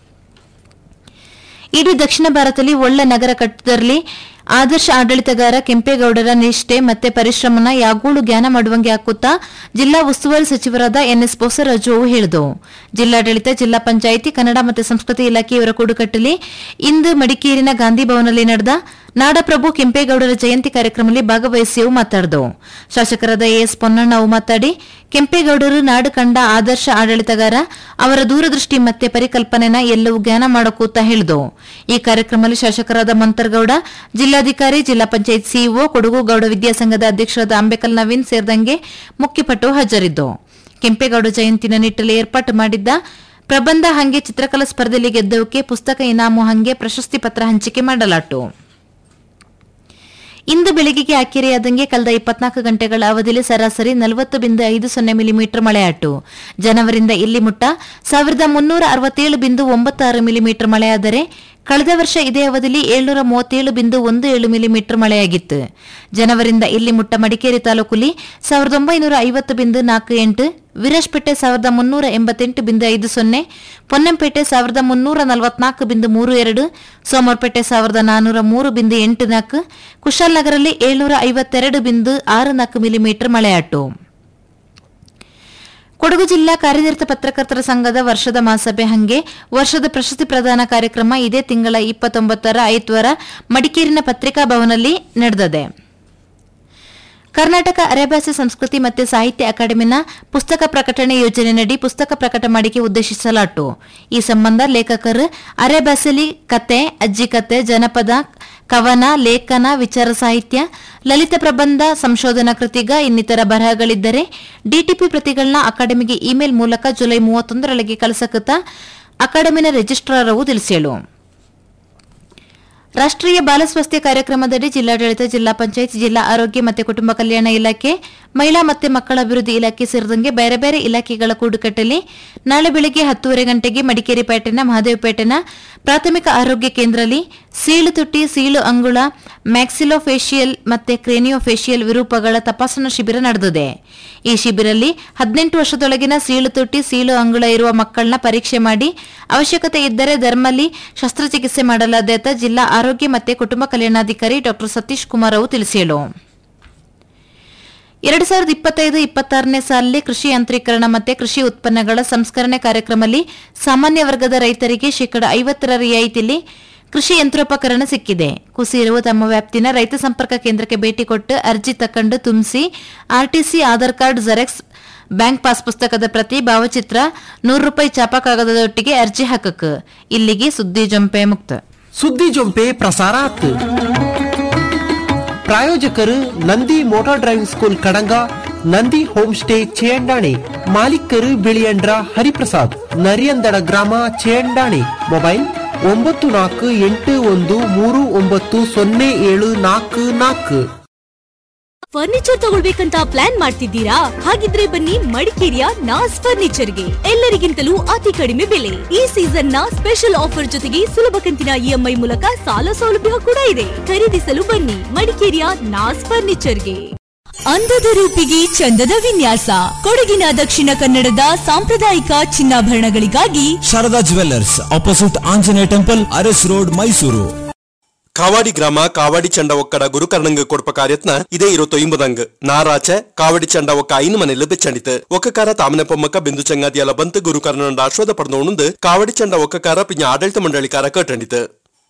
ಇಡೀ ದಕ್ಷಿಣ ಭಾರತದಲ್ಲಿ ಒಳ್ಳೆ ನಗರ ಕಟ್ಟದಲ್ಲಿ ಆದರ್ಶ ಆಡಳಿತಗಾರ ಕೆಂಪೇಗೌಡರ ನಿಷ್ಠೆ ಮತ್ತೆ ಪರಿಶ್ರಮನ ಯಾಗೋಳು ಜ್ಞಾನ ಮಾಡುವಂಗೆ ಹಾಕುತ್ತಾ ಜಿಲ್ಲಾ ಉಸ್ತುವಾರಿ ಸಚಿವರಾದ ಎನ್ಎಸ್ ಬೋಸರಾಜು ಅವು ಹೇಳಿದು ಜಿಲ್ಲಾಡಳಿತ ಜಿಲ್ಲಾ ಪಂಚಾಯಿತಿ ಕನ್ನಡ ಮತ್ತು ಸಂಸ್ಕೃತಿ ಇಲಾಖೆಯವರ ಕೂಡುಕಟ್ಟಲಿ ಇಂದು ಮಡಿಕೇರಿನ ಗಾಂಧಿ ಭವನದಲ್ಲಿ ನಡೆದ ನಾಡಪ್ರಭು ಕೆಂಪೇಗೌಡರ ಜಯಂತಿ ಕಾರ್ಯಕ್ರಮದಲ್ಲಿ ಭಾಗವಹಿಸಿ ಅವು ಮಾತಾಡಿದು ಶಾಸಕರಾದ ಎಎಸ್ ಪೊನ್ನಣ್ಣ ಅವು ಮಾತಾಡಿ ಕೆಂಪೇಗೌಡರು ನಾಡು ಕಂಡ ಆದರ್ಶ ಆಡಳಿತಗಾರ ಅವರ ದೂರದೃಷ್ಟಿ ಮತ್ತೆ ಪರಿಕಲ್ಪನೆನ ಎಲ್ಲವೂ ಜ್ಞಾನ ಮಾಡಕೂತ ಹೇಳಿದು ಈ ಕಾರ್ಯಕ್ರಮದಲ್ಲಿ ಶಾಸಕರಾದ ಮಂತರ್ಗೌಡ ಜಿಲ್ಲಾಧಿಕಾರಿ ಜಿಲ್ಲಾ ಪಂಚಾಯತ್ ಸಿಇಒ ಕೊಡಗು ಗೌಡ ವಿದ್ಯಾಸಂಘದ ಅಧ್ಯಕ್ಷರಾದ ಅಂಬೇಕಲ್ ನವೀನ್ ಸೇರಿದಂಗೆ ಮುಖ್ಯಪಟ್ಟು ಹಾಜರಿದ್ದು ಕೆಂಪೇಗೌಡ ಜಯಂತಿನ ನಿಟ್ಟಲ್ಲಿ ಏರ್ಪಾಟು ಮಾಡಿದ್ದ ಪ್ರಬಂಧ ಹಂಗೆ ಚಿತ್ರಕಲಾ ಸ್ಪರ್ಧೆಯಲ್ಲಿ ಗೆದ್ದವಕ್ಕೆ ಪುಸ್ತಕ ಇನಾಮು ಹಂಗೆ ಪ್ರಶಸ್ತಿ ಪತ್ರ ಹಂಚಿಕೆ ಮಾಡಲಾಟು ಇಂದು ಬೆಳಗ್ಗೆಗೆ ಅಕ್ಕೆರೆಯಾದಂಗೆ ಕಳೆದ ಇಪ್ಪತ್ನಾಲ್ಕು ಗಂಟೆಗಳ ಅವಧಿಯಲ್ಲಿ ಸರಾಸರಿ ನಲವತ್ತು ಬಿಂದು ಐದು ಸೊನ್ನೆ ಮಿಲಿಮೀಟರ್ ಮಳೆಯಾಟು ಜನವರಿಂದ ಇಲ್ಲಿ ಮುಟ್ಟ ಸಾವಿರದ ಮುನ್ನೂರ ಅರವತ್ತೇಳು ಬಿಂದು ಒಂಬತ್ತು ಆರು ಮಿಲಿಮೀಟರ್ ಮಳೆಯಾದರೆ ಕಳೆದ ವರ್ಷ ಇದೇ ಅವಧಿಯಲ್ಲಿ ಏಳ್ನೂರ ಮೂವತ್ತೇಳು ಬಿಂದು ಒಂದು ಏಳು ಮಿಲಿಮೀಟರ್ ಮಳೆಯಾಗಿತ್ತು ಜನವರಿಂದ ಇಲ್ಲಿ ಮುಟ್ಟ ಮಡಿಕೇರಿ ತಾಲೂಕಲ್ಲಿ ಸಾವಿರದ ಒಂಬೈನೂರ ಐವತ್ತು ಬಿಂದು ನಾಲ್ಕು ಎಂಟು ವಿರಾಜ್ಪೇಟೆ ಸಾವಿರದ ಮುನ್ನೂರ ಎಂಬತ್ತೆಂಟು ಬಿಂದು ಐದು ಸೊನ್ನೆ ಪೊನ್ನಂಪೇಟೆ ಸಾವಿರದ ಮುನ್ನೂರ ನಲವತ್ನಾಲ್ಕು ಬಿಂದು ಮೂರು ಎರಡು ಸೋಮವಾರಪೇಟೆ ಸಾವಿರದ ನಾನ್ನೂರ ಮೂರು ಬಿಂದು ಎಂಟು ನಾಲ್ಕು ಕುಶಾಲನಗರಲ್ಲಿ ಏಳ್ನೂರ ಐವತ್ತೆರಡು ಬಿಂದು ಆರು ನಾಲ್ಕು ಮಿಲಿಮೀಟರ್ ಮಳೆಯಾಟು ಕೊಡಗು ಜಿಲ್ಲಾ ಕಾರ್ಯನಿರತ ಪತ್ರಕರ್ತರ ಸಂಘದ ವರ್ಷದ ಮಹಾಸಭೆ ಹಂಗೆ ವರ್ಷದ ಪ್ರಶಸ್ತಿ ಪ್ರದಾನ ಕಾರ್ಯಕ್ರಮ ಇದೇ ತಿಂಗಳ ಇಪ್ಪತ್ತೊಂಬತ್ತರ ಐತ್ವಾರ ಮಡಿಕೇರಿನ ಪತ್ರಿಕಾ ಭವನಲ್ಲಿ ನಡೆದಿದೆ ಕರ್ನಾಟಕ ಅರೆಭಾಷೆ ಸಂಸ್ಕೃತಿ ಮತ್ತು ಸಾಹಿತ್ಯ ಅಕಾಡೆಮಿನ ಪುಸ್ತಕ ಪ್ರಕಟಣೆ ಯೋಜನೆಯಡಿ ಪುಸ್ತಕ ಪ್ರಕಟ ಮಾಡಿಕೆ ಉದ್ದೇಶಿಸಲಾಟು ಈ ಸಂಬಂಧ ಲೇಖಕರು ಅರೆಭಾಷೆಯಲ್ಲಿ ಕತೆ ಅಜ್ಜಿ ಕತೆ ಜನಪದ ಕವನ ಲೇಖನ ವಿಚಾರ ಸಾಹಿತ್ಯ ಲಲಿತ ಪ್ರಬಂಧ ಸಂಶೋಧನಾ ಕೃತಿಗ ಇನ್ನಿತರ ಬರಹಗಳಿದ್ದರೆ ಡಿಟಿಪಿ ಪ್ರತಿಗಳನ್ನ ಅಕಾಡೆಮಿಗೆ ಇಮೇಲ್ ಮೂಲಕ ಜುಲೈ ಮೂವತ್ತೊಂದರೊಳಗೆ ಕಳಿಸಕುತ್ತ ಅಕಾಡೆಮಿನ ರಿಜಿಸ್ಟ್ರಾರ್ ಅವು ತಿಳಿಸೇಳು ರಾಷ್ಟ್ರೀಯ ಬಾಲ ಸ್ವಾಸ್ಥ್ಯ ಕಾರ್ಯಕ್ರಮದಡಿ ಜಿಲ್ಲಾಡಳಿತ ಜಿಲ್ಲಾ ಪಂಚಾಯತ್ ಜಿಲ್ಲಾ ಆರೋಗ್ಯ ಮತ್ತು ಕುಟುಂಬ ಕಲ್ಯಾಣ ಇಲಾಖೆ ಮಹಿಳಾ ಮತ್ತೆ ಮಕ್ಕಳ ಅಭಿವೃದ್ಧಿ ಇಲಾಖೆ ಸೇರಿದಂಗೆ ಬೇರೆ ಬೇರೆ ಇಲಾಖೆಗಳ ಕೂಡುಕಟ್ಟಲ್ಲಿ ನಾಳೆ ಬೆಳಗ್ಗೆ ಹತ್ತೂವರೆ ಗಂಟೆಗೆ ಮಡಿಕೇರಿ ಪೇಟೆನ ಮಹದೇವಪೇಟೆನ ಪ್ರಾಥಮಿಕ ಆರೋಗ್ಯ ಕೇಂದ್ರದಲ್ಲಿ ಸೀಳು ತುಟಿ ಸೀಳು ಅಂಗುಳ ಮ್ಯಾಕ್ಸಿಲೋಫೇಶಿಯಲ್ ಮತ್ತೆ ಕ್ರೇನಿಯೋಫೇಶಿಯಲ್ ವಿರೂಪಗಳ ತಪಾಸಣಾ ಶಿಬಿರ ನಡೆದಿದೆ ಈ ಶಿಬಿರಲ್ಲಿ ಹದಿನೆಂಟು ವರ್ಷದೊಳಗಿನ ಸೀಳು ತುಟಿ ಸೀಳು ಅಂಗುಳ ಇರುವ ಮಕ್ಕಳನ್ನ ಪರೀಕ್ಷೆ ಮಾಡಿ ಅವಶ್ಯಕತೆ ಇದ್ದರೆ ಧರ್ಮಲ್ಲಿ ಶಸ್ತ್ರಚಿಕಿತ್ಸೆ ಮಾಡಲಾದ ಅಂತ ಜಿಲ್ಲಾ ಆರೋಗ್ಯ ಮತ್ತೆ ಕುಟುಂಬ ಕಲ್ಯಾಣಾಧಿಕಾರಿ ಡಾ ಸತೀಶ್ ಕುಮಾರ್ ಅವರು ತಿಳಿಸಿದರು ಎರಡು ಸಾವಿರದ ಇಪ್ಪತ್ತೈದು ಇಪ್ಪತ್ತಾರನೇ ಸಾಲಿನಲ್ಲಿ ಕೃಷಿ ಯಂತ್ರೀಕರಣ ಮತ್ತೆ ಕೃಷಿ ಉತ್ಪನ್ನಗಳ ಸಂಸ್ಕರಣೆ ಕಾರ್ಯಕ್ರಮದಲ್ಲಿ ಸಾಮಾನ್ಯ ವರ್ಗದ ರೈತರಿಗೆ ಶೇಕಡ ಐವತ್ತರ ರಿಯಾಯಿತಿಯಲ್ಲಿ ಕೃಷಿ ಯಂತ್ರೋಪಕರಣ ಸಿಕ್ಕಿದೆ ಕುಸಿರುವ ತಮ್ಮ ವ್ಯಾಪ್ತಿನ ರೈತ ಸಂಪರ್ಕ ಕೇಂದ್ರಕ್ಕೆ ಭೇಟಿ ಕೊಟ್ಟು ಅರ್ಜಿ ತಕೊಂಡು ತುಂಬಿಸಿ RTC Aadhaar card xerox bank pass ಪುಸ್ತಕದ ಪ್ರತಿ ಭಾವಚಿತ್ರ ನೂರು ರೂಪಾಯಿ ಚಾಪ ಕಾಗದದೊಟ್ಟಿಗೆ ಅರ್ಜಿ ಹಾಕಕ್ ಇಲ್ಲಿಗೆ ಸುದ್ದಿ ಜಂಪೆ ಮುಕ್ತ ಸುದ್ದಿ ಜೊಂಪೆ ಪ್ರಸಾರ ಆತು ಪ್ರಾಯೋಜಕರು Nandi motor driving school Kadanga Nandi home stay Chendani ಮಾಲೀಕರು ಬಿಳಿಯಂಡ್ರ ಹರಿಪ್ರಸಾದ್ ನರಿಯಂದಡ ಗ್ರಾಮ ಚೇಂಡಾಣಿ ಮೊಬೈಲ್ ಒಂಬತ್ತು ನಾಲ್ಕು ಎಂಟು ಒಂದು ಮೂರು ಒಂಬತ್ತು ಸೊನ್ನೆ ಏಳು ನಾಲ್ಕು ನಾಲ್ಕು ಫರ್ನಿಚರ್ ತಗೊಳ್ಬೇಕಂತ ಪ್ಲಾನ್ ಮಾಡ್ತಿದ್ದೀರಾ ಹಾಗಿದ್ರೆ ಬನ್ನಿ ಮಡಿಕೇರಿಯ ನಾಸ್ ಫರ್ನಿಚರ್ಗೆ ಎಲ್ಲರಿಗಿಂತಲೂ ಅತಿ ಕಡಿಮೆ ಬೆಲೆ ಈ ಸೀಸನ್ ನ ಸ್ಪೆಷಲ್ ಆಫರ್ ಜೊತೆಗೆ ಸುಲಭ ಕಂತಿನ ಇಎಂಐ ಮೂಲಕ ಸಾಲ ಸೌಲಭ್ಯ ಕೂಡ ಇದೆ ಖರೀದಿಸಲು ಬನ್ನಿ ಮಡಿಕೇರಿಯ ನಾಸ್ ಫರ್ನಿಚರ್ಗೆ ಅಂದದ ರೂಪಿಗೆ ಚಂದದ ವಿನ್ಯಾಸ ಕೊಡಗಿನ ದಕ್ಷಿಣ ಕನ್ನಡದ ಸಾಂಪ್ರದಾಯಿಕ ಚಿನ್ನಾಭರಣಗಳಿಗಾಗಿ Sharada jewellers opposite Anjaneya temple Aras road Mysuru Kavadi ಗ್ರಾಮ ಕಾವಾಡಿ ಚಂಡ ಒಕ್ಕಡ ಗುರುಕರ್ಣಂಗ ಕೊಡ್ಪ ಕಾರ್ಯತ್ನ ಇದೇ ಇರೋ ತೊಂಬದಂಗ್ ನಾರಾಚೆ ಕಾವಾಡಿ ಚಂಡ ಒಕ್ಕ ಐನು ಮನೆಯಲ್ಲಿ ಬೆಚ್ಚಂಡಿತು ಒಕ್ಕಕಾರ ತಾಮನೆ ಪೊಮ್ಮಕ್ಕ ಬಿಂದು ಚಂಗಾದಿಯಲ್ಲ ಬಂತು ಗುರುಕರ್ಣಂಡ ಆಶ್ವಾದ ಪಡೆದೋಣಂದು ಕಾವಾಡಿ ಚಂಡ ಒಕ್ಕಕಾರ ಪಿಂಜ ಆಡಳಿತ ಮಂಡಳಿಕಾರ ಕಟ್ಟಂಡಿತು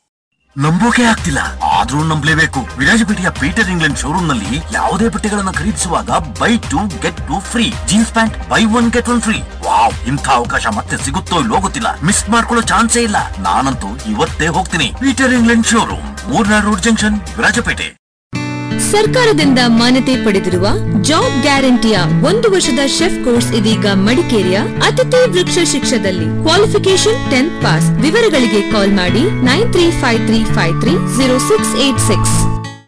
ನಂಬೋಕೆ ಆಗ್ತಿಲ್ಲ ಆದ್ರೂ ನಂಬಲೇಬೇಕು ವಿರಾಜಪೇಟೆಯ ಪೀಟರ್ ಇಂಗ್ಲೆಂಡ್ ಶೋರೂಮ್ ನಲ್ಲಿ ಯಾವುದೇ ಬಟ್ಟೆಗಳನ್ನ ಖರೀದಿಸುವಾಗ buy two get two free jeans pant buy one get one free wow ಇಂಥ ಅವಕಾಶ ಮತ್ತೆ ಸಿಗುತ್ತೋ ಇಲ್ಲೋ ಗೊತ್ತಿಲ್ಲ ಮಿಸ್ ಮಾಡ್ಕೊಳ್ಳೋ ಚಾನ್ಸೇ ಇಲ್ಲ ನಾನಂತೂ ಇವತ್ತೇ ಹೋಗ್ತೀನಿ Peter England showroom Murnad road junction Virajpet ಸರ್ಕಾರದಿಂದ ಮಾನ್ಯತೆ ಪಡೆದಿರುವ ಜಾಬ್ ಗ್ಯಾರಂಟಿಯ ಒಂದು ವರ್ಷದ ಶೆಫ್ ಕೋರ್ಸ್ ಇದೀಗ ಮಡಿಕೇರಿಯ ಅತಿಥಿ ವೃಕ್ಷ ಶಿಕ್ಷದಲ್ಲಿ ಕ್ವಾಲಿಫಿಕೇಶನ್ ಟೆಂತ್ ಪಾಸ್ ವಿವರಗಳಿಗೆ ಕಾಲ್ ಮಾಡಿ nine three five three five three zero six eight six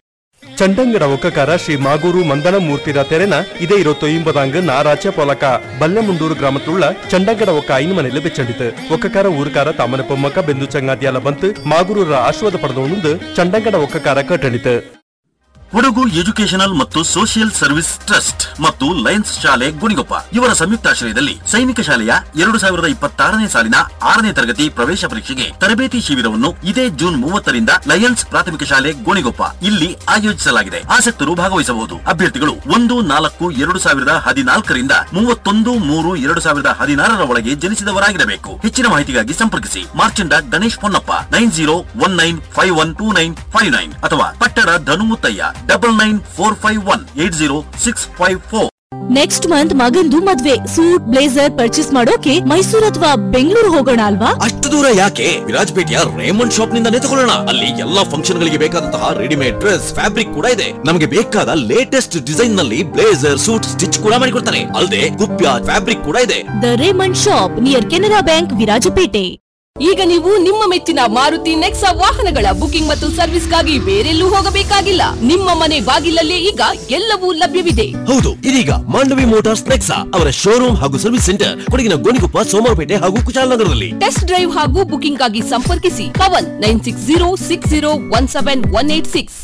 Chandangada ಒಕ್ಕಕಾರ ಶ್ರೀ ಮಾಗೂರು ಮಂದನ ಮೂರ್ತಿರ ತೆರೆನ ಇದೇ ಇರೋ ತೊಯಿಂಬದಾಂಗ್ ನಾರಾಚ ಪೊಲಕ ಬಲ್ಲೆಮುಂಡೂರು ಗ್ರಾಮത്തുള്ള ಚಂಡಂಗಡ ಒಕ್ಕ ಐನು ಮನೆಯಲ್ಲಿ ಬೆಚ್ಚಂಡಿತು ಒಕ್ಕಕಾರ ಊರುಕಾರ ತಾಮನ ಪೊಮ್ಮಕ್ಕ ಬೆಂದು ಚಂಗಾದಿಯಲ್ಲ ಬಂತು ಮಾಗೂರೂರ ಆಶ್ವಾದ ಪಡೆದವನುಂದು ಚಂಡಂಗಡ ಒಕ್ಕಕಾರ ಕಟ್ಟಣಿತು ಕೊಡಗು ಎಜುಕೇಶನಲ್ ಮತ್ತು ಸೋಷಿಯಲ್ ಸರ್ವಿಸ್ ಟ್ರಸ್ಟ್ ಮತ್ತು ಲಯನ್ಸ್ ಶಾಲೆ ಗುಣಿಗೊಪ್ಪ ಇವರ ಸಂಯುಕ್ತಾಶ್ರಯದಲ್ಲಿ ಸೈನಿಕ ಶಾಲೆಯ ಎರಡು ಸಾವಿರದ ಇಪ್ಪತ್ತಾರನೇ ಸಾಲಿನ ಆರನೇ ತರಗತಿ ಪ್ರವೇಶ ಪರೀಕ್ಷೆಗೆ ತರಬೇತಿ ಶಿಬಿರವನ್ನು ಇದೇ ಜೂನ್ ಮೂವತ್ತರಿಂದ ಲಯನ್ಸ್ ಪ್ರಾಥಮಿಕ ಶಾಲೆ ಗೋಣಿಗೊಪ್ಪ ಇಲ್ಲಿ ಆಯೋಜಿಸಲಾಗಿದೆ ಆಸಕ್ತರು ಭಾಗವಹಿಸಬಹುದು ಅಭ್ಯರ್ಥಿಗಳು ಒಂದು ನಾಲ್ಕು ಎರಡು ಸಾವಿರದ ಹದಿನಾಲ್ಕರಿಂದ ಮೂವತ್ತೊಂದು ಮೂರು ಎರಡು ಸಾವಿರದ ಹದಿನಾರರ ಒಳಗೆ ಜನಿಸಿದವರಾಗಿರಬೇಕು ಹೆಚ್ಚಿನ ಮಾಹಿತಿಗಾಗಿ ಸಂಪರ್ಕಿಸಿ Marchanda Ganesh Ponnappa nine zero one nine five one two nine five nine ಅಥವಾ Pattana Dhanumuttayya double nine four five one eight zero six five four next month ಮಗಂದು ಮದ್ವೆ ಸೂಟ್ ಬ್ಲೇಸರ್ ಪರ್ಚೇಸ್ ಮಾಡೋಕೆ ಮೈಸೂರು ಅಥವಾ ಬೆಂಗಳೂರು ಹೋಗೋಣ ಅಲ್ವಾ ಅಷ್ಟು ದೂರ ಯಾಕೆ ವಿರಾಜಪೇಟೆಯ ರೇಮಂಡ್ ಶಾಪ್ ನಿಂದಾನೇ ತಗೊಳ್ಳೋಣ ಅಲ್ಲಿ ಎಲ್ಲಾ ಫಂಕ್ಷನ್ ಗಳಿಗೆ ಬೇಕಾದಂತಹ ರೆಡಿಮೇಡ್ ಡ್ರೆಸ್ ಫ್ಯಾಬ್ರಿಕ್ ಕೂಡ ಇದೆ ನಮಗೆ ಬೇಕಾದ ಲೇಟೆಸ್ಟ್ ಡಿಸೈನ್ ನಲ್ಲಿ ಬ್ಲೇಸರ್ ಸೂಟ್ ಸ್ಟಿಚ್ ಕೂಡ ಮಾಡಿಕೊಡ್ತಾರೆ ಅಲ್ಲದೆ ಕುಪ್ಯ ಫ್ಯಾಬ್ರಿಕ್ ಕೂಡ ಇದೆ the Raymond shop near Canara bank Virajpet ಈಗ ನೀವು ನಿಮ್ಮ ಮೆಚ್ಚಿನ ಮಾರುತಿ ನೆಕ್ಸಾ ವಾಹನಗಳ ಬುಕಿಂಗ್ ಮತ್ತು ಸರ್ವಿಸ್ಗಾಗಿ ಬೇರೆಲ್ಲೂ ಹೋಗಬೇಕಾಗಿಲ್ಲ ನಿಮ್ಮ ಮನೆ ಬಾಗಿಲಲ್ಲೇ ಈಗ ಎಲ್ಲವೂ ಲಭ್ಯವಿದೆ ಹೌದು ಇದೀಗ ಮಾಂಡವಿ ಮೋಟಾರ್ಸ್ ನೆಕ್ಸಾ ಅವರ ಶೋರೂಮ್ ಹಾಗೂ ಸರ್ವಿಸ್ ಸೆಂಟರ್ ಕೊಡಗಿನ ಗೋಣಿಕೊಪ್ಪ ಸೋಮವಾರಪೇಟೆ ಹಾಗೂ ಕುಶಾಲನಗರದಲ್ಲಿ ಟೆಸ್ಟ್ ಡ್ರೈವ್ ಹಾಗೂ ಬುಕಿಂಗ್ ಆಗಿ ಸಂಪರ್ಕಿಸಿ Pavan nine six zero six zero one seven one eight six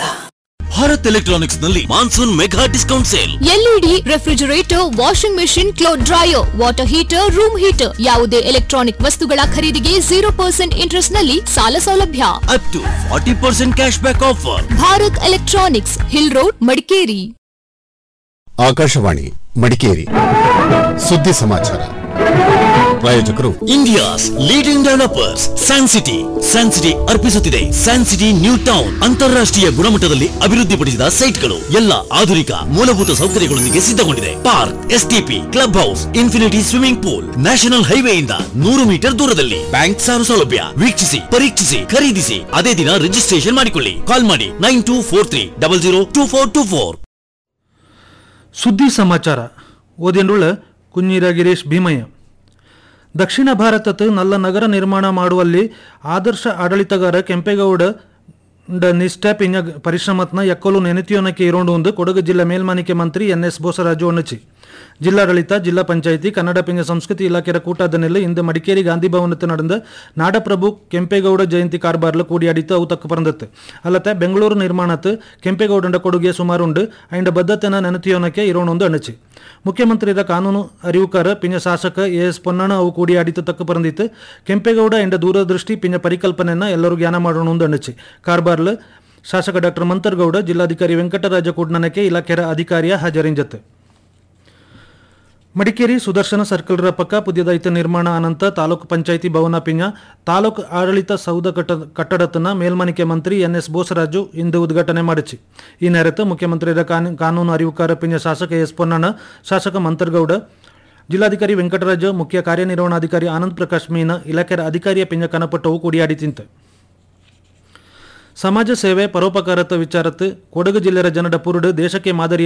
Bharat electronics ನಲ್ಲಿ monsoon mega discount sale LED refrigerator washing machine cloth dryer water heater room heater ಯಾವುದೇ electronic ವಸ್ತುಗಳ ಖರೀದಿಗೆ ಜೀರೋ ಪರ್ಸೆಂಟ್ ಇಂಟ್ರೆಸ್ಟ್ ನಲ್ಲಿ ಸಾಲ ಸೌಲಭ್ಯ up to forty percent cash back offer Bharat electronics hill road Madikeri Akashvani Madikeri ಸುದ್ದಿ ಸಮಾಚಾರ ಪ್ರಾಯೋಜಕರು India's leading developers San city San city ಅರ್ಪಿಸುತ್ತಿದೆ ಸ್ಯಾನ್ ಸಿಟಿ ನ್ಯೂ ಟೌನ್ ಅಂತಾರಾಷ್ಟ್ರೀಯ ಗುಣಮಟ್ಟದಲ್ಲಿ ಅಭಿವೃದ್ಧಿಪಡಿಸಿದ ಸೈಟ್ಗಳು ಎಲ್ಲ ಆಧುನಿಕ ಮೂಲಭೂತ ಸೌಕರ್ಯಗಳೊಂದಿಗೆ ಸಿದ್ಧಗೊಂಡಿದೆ park STP club house infinity swimming pool national ಹೈವೇಯಿಂದ ನೂರು ಮೀಟರ್ ದೂರದಲ್ಲಿ ಬ್ಯಾಂಕ್ ಸಾಲ ಸೌಲಭ್ಯ ವೀಕ್ಷಿಸಿ ಪರೀಕ್ಷಿಸಿ ಖರೀದಿಸಿ ಅದೇ ದಿನ ರಿಜಿಸ್ಟ್ರೇಷನ್ ಮಾಡಿಕೊಳ್ಳಿ ಕಾಲ್ ಮಾಡಿ nine two four three double zero two four two four ಸುದ್ದಿ ಸಮಾಚಾರ ಓದಿನುಳ್ಳ ಕುഞ്ഞിರ ಗಿರೀಶ್ ಭೀಮಯ್ಯ ದಕ್ಷಿಣ ಭಾರತದ ನಲ್ಲ ನಗರ ನಿರ್ಮಾಣ ಮಾಡುವಲ್ಲಿ ಆದರ್ಶ ಆಡಳಿತಗಾರ ಕೆಂಪೇಗೌಡ ನಿಷ್ಠೆ ಪಿಂಜ ಪರಿಶ್ರಮತ್ನ ಎಕ್ಕಲು ನೆನೆತಿಯೋನಕ್ಕೆ ಇರೋಂಡು ಒಂದು ಕೊಡಗು ಜಿಲ್ಲಾ ಮೇಲ್ಮಾನಿಕೆ ಮಂತ್ರಿ ಎನ್ ಎಸ್ ಬೋಸರಾಜು ಅಣ್ಣಚಿ ಜಿಲ್ಲಾಡಳಿತ ಜಿಲ್ಲಾ ಪಂಚಾಯಿತಿ ಕನ್ನಡ ಪಿಂಜ ಸಂಸ್ಕೃತಿ ಇಲಾಖೆಯ ಕೂಟದನೆಲ್ಲ ಇಂದು ಮಡಿಕೇರಿ ಗಾಂಧಿ ಭವನത്തിൽ നടന്ന ನಾಡಪ್ರಭು ಕೆಂಪೇಗೌಡ ಜಯಂತಿ ಕಾರ್ಬಾರ್ಲ ಕೂಡಿಯಾಡಿತ್ತು ಅವು ತಕ್ಕ ಪರಂದತ್ತು ಅಲ್ಲತ್ತೆ ಬೆಂಗಳೂರು ನಿರ್ಮಾಣത്ത് ಕೆಂಪೇಗೌಡಂಡ ಕೊಡುಗೆ ಸುಮಾರುಂಡು ಅయింಡ ಬದ್ಧತೆನ ನೆನತಿಯೋನಕ್ಕೆ ಇರೋಣೊಂದು ಅಣಚಿ ಮುಖ್ಯಮಂತ್ರಿಯ ಕಾನೂನು ಅರಿವುಕಾರ ಪಿಂಜ ಶಾಸಕ ಎ ಎಸ್ ಪೊನ್ನಣ ಅವು ಕೂಡಿಯಾಡಿತ್ತು ತಕ್ಕ ಪರಂದಿತ್ತು ಕೆಂಪೇಗೌಡ ಎಂಡ ದೂರದೃಷ್ಟಿ ಪಿಂಜ ಪರಿಕಲ್ಪನೆಯನ್ನ ಎಲ್ಲರೂ ಜ್ಞಾನ ಮಾಡೋಣ ಒಂದು ಅಣಚಿ ಕಾರ್ಬಾರ್ಲು ಶಾಸಕ ಡಾಕ್ಟರ್ ಮಂತರ್ಗೌಡ ಜಿಲ್ಲಾಧಿಕಾರಿ ವೆಂಕಟರಾಜ ಕೂಡ್ನನಕ್ಕೆ ಇಲಾಖೆಯ ಅಧಿಕಾರಿಯ ಹಾಜರಿಂಜತ್ತು ಮಡಿಕೇರಿ ಸುದರ್ಶನ ಸರ್ಕಲ್ ರ ಪಕ್ಕ ಪುದಿಯದೈತ ನಿರ್ಮಾಣ ಅನಂತ ತಾಲೂಕು ಪಂಚಾಯಿತಿ ಭವನ ಪಿಂಜ ತಾಲೂಕು ಆಡಳಿತ ಸೌಧ ಕಟ್ಟ ಕಟ್ಟಡತನ ಮೇಲ್ಮನಿಕೆ ಮಂತ್ರಿ ಎನ್ ಎಸ್ ಬೋಸರಾಜು ಇಂದು ಉದ್ಘಾಟನೆ ಮಾಡಿಸಿ ಈ ನೆರೆತು ಮುಖ್ಯಮಂತ್ರಿ ಕಾನೂನು ಅರಿವುಕಾರ ಪಿಂಜ ಶಾಸಕ ಎಸ್ ಪೊನ್ನಣ್ಣ ಶಾಸಕ ಮಂತರ್ಗೌಡ ಜಿಲ್ಲಾಧಿಕಾರಿ ವೆಂಕಟರಾಜು ಮುಖ್ಯ ಕಾರ್ಯನಿರ್ವಹಣಾಧಿಕಾರಿ ಆನಂದ್ ಪ್ರಕಾಶ್ ಮೀನ ಇಲಾಖೆಯ ಅಧಿಕಾರಿಯ ಪಿಂಜ ಕನಪಟ್ಟವು ಕೂಡಿಯಾಡಿ ತಿಂತೆ ಸಮಾಜ ಸೇವೆ ಪರೋಪಕಾರತ್ವ ವಿಚಾರತ್ತು ಕೊಡಗು ಜಿಲ್ಲೆಯ ಜನಡ ಪುರುಡು ದೇಶಕ್ಕೆ ಮಾದರಿ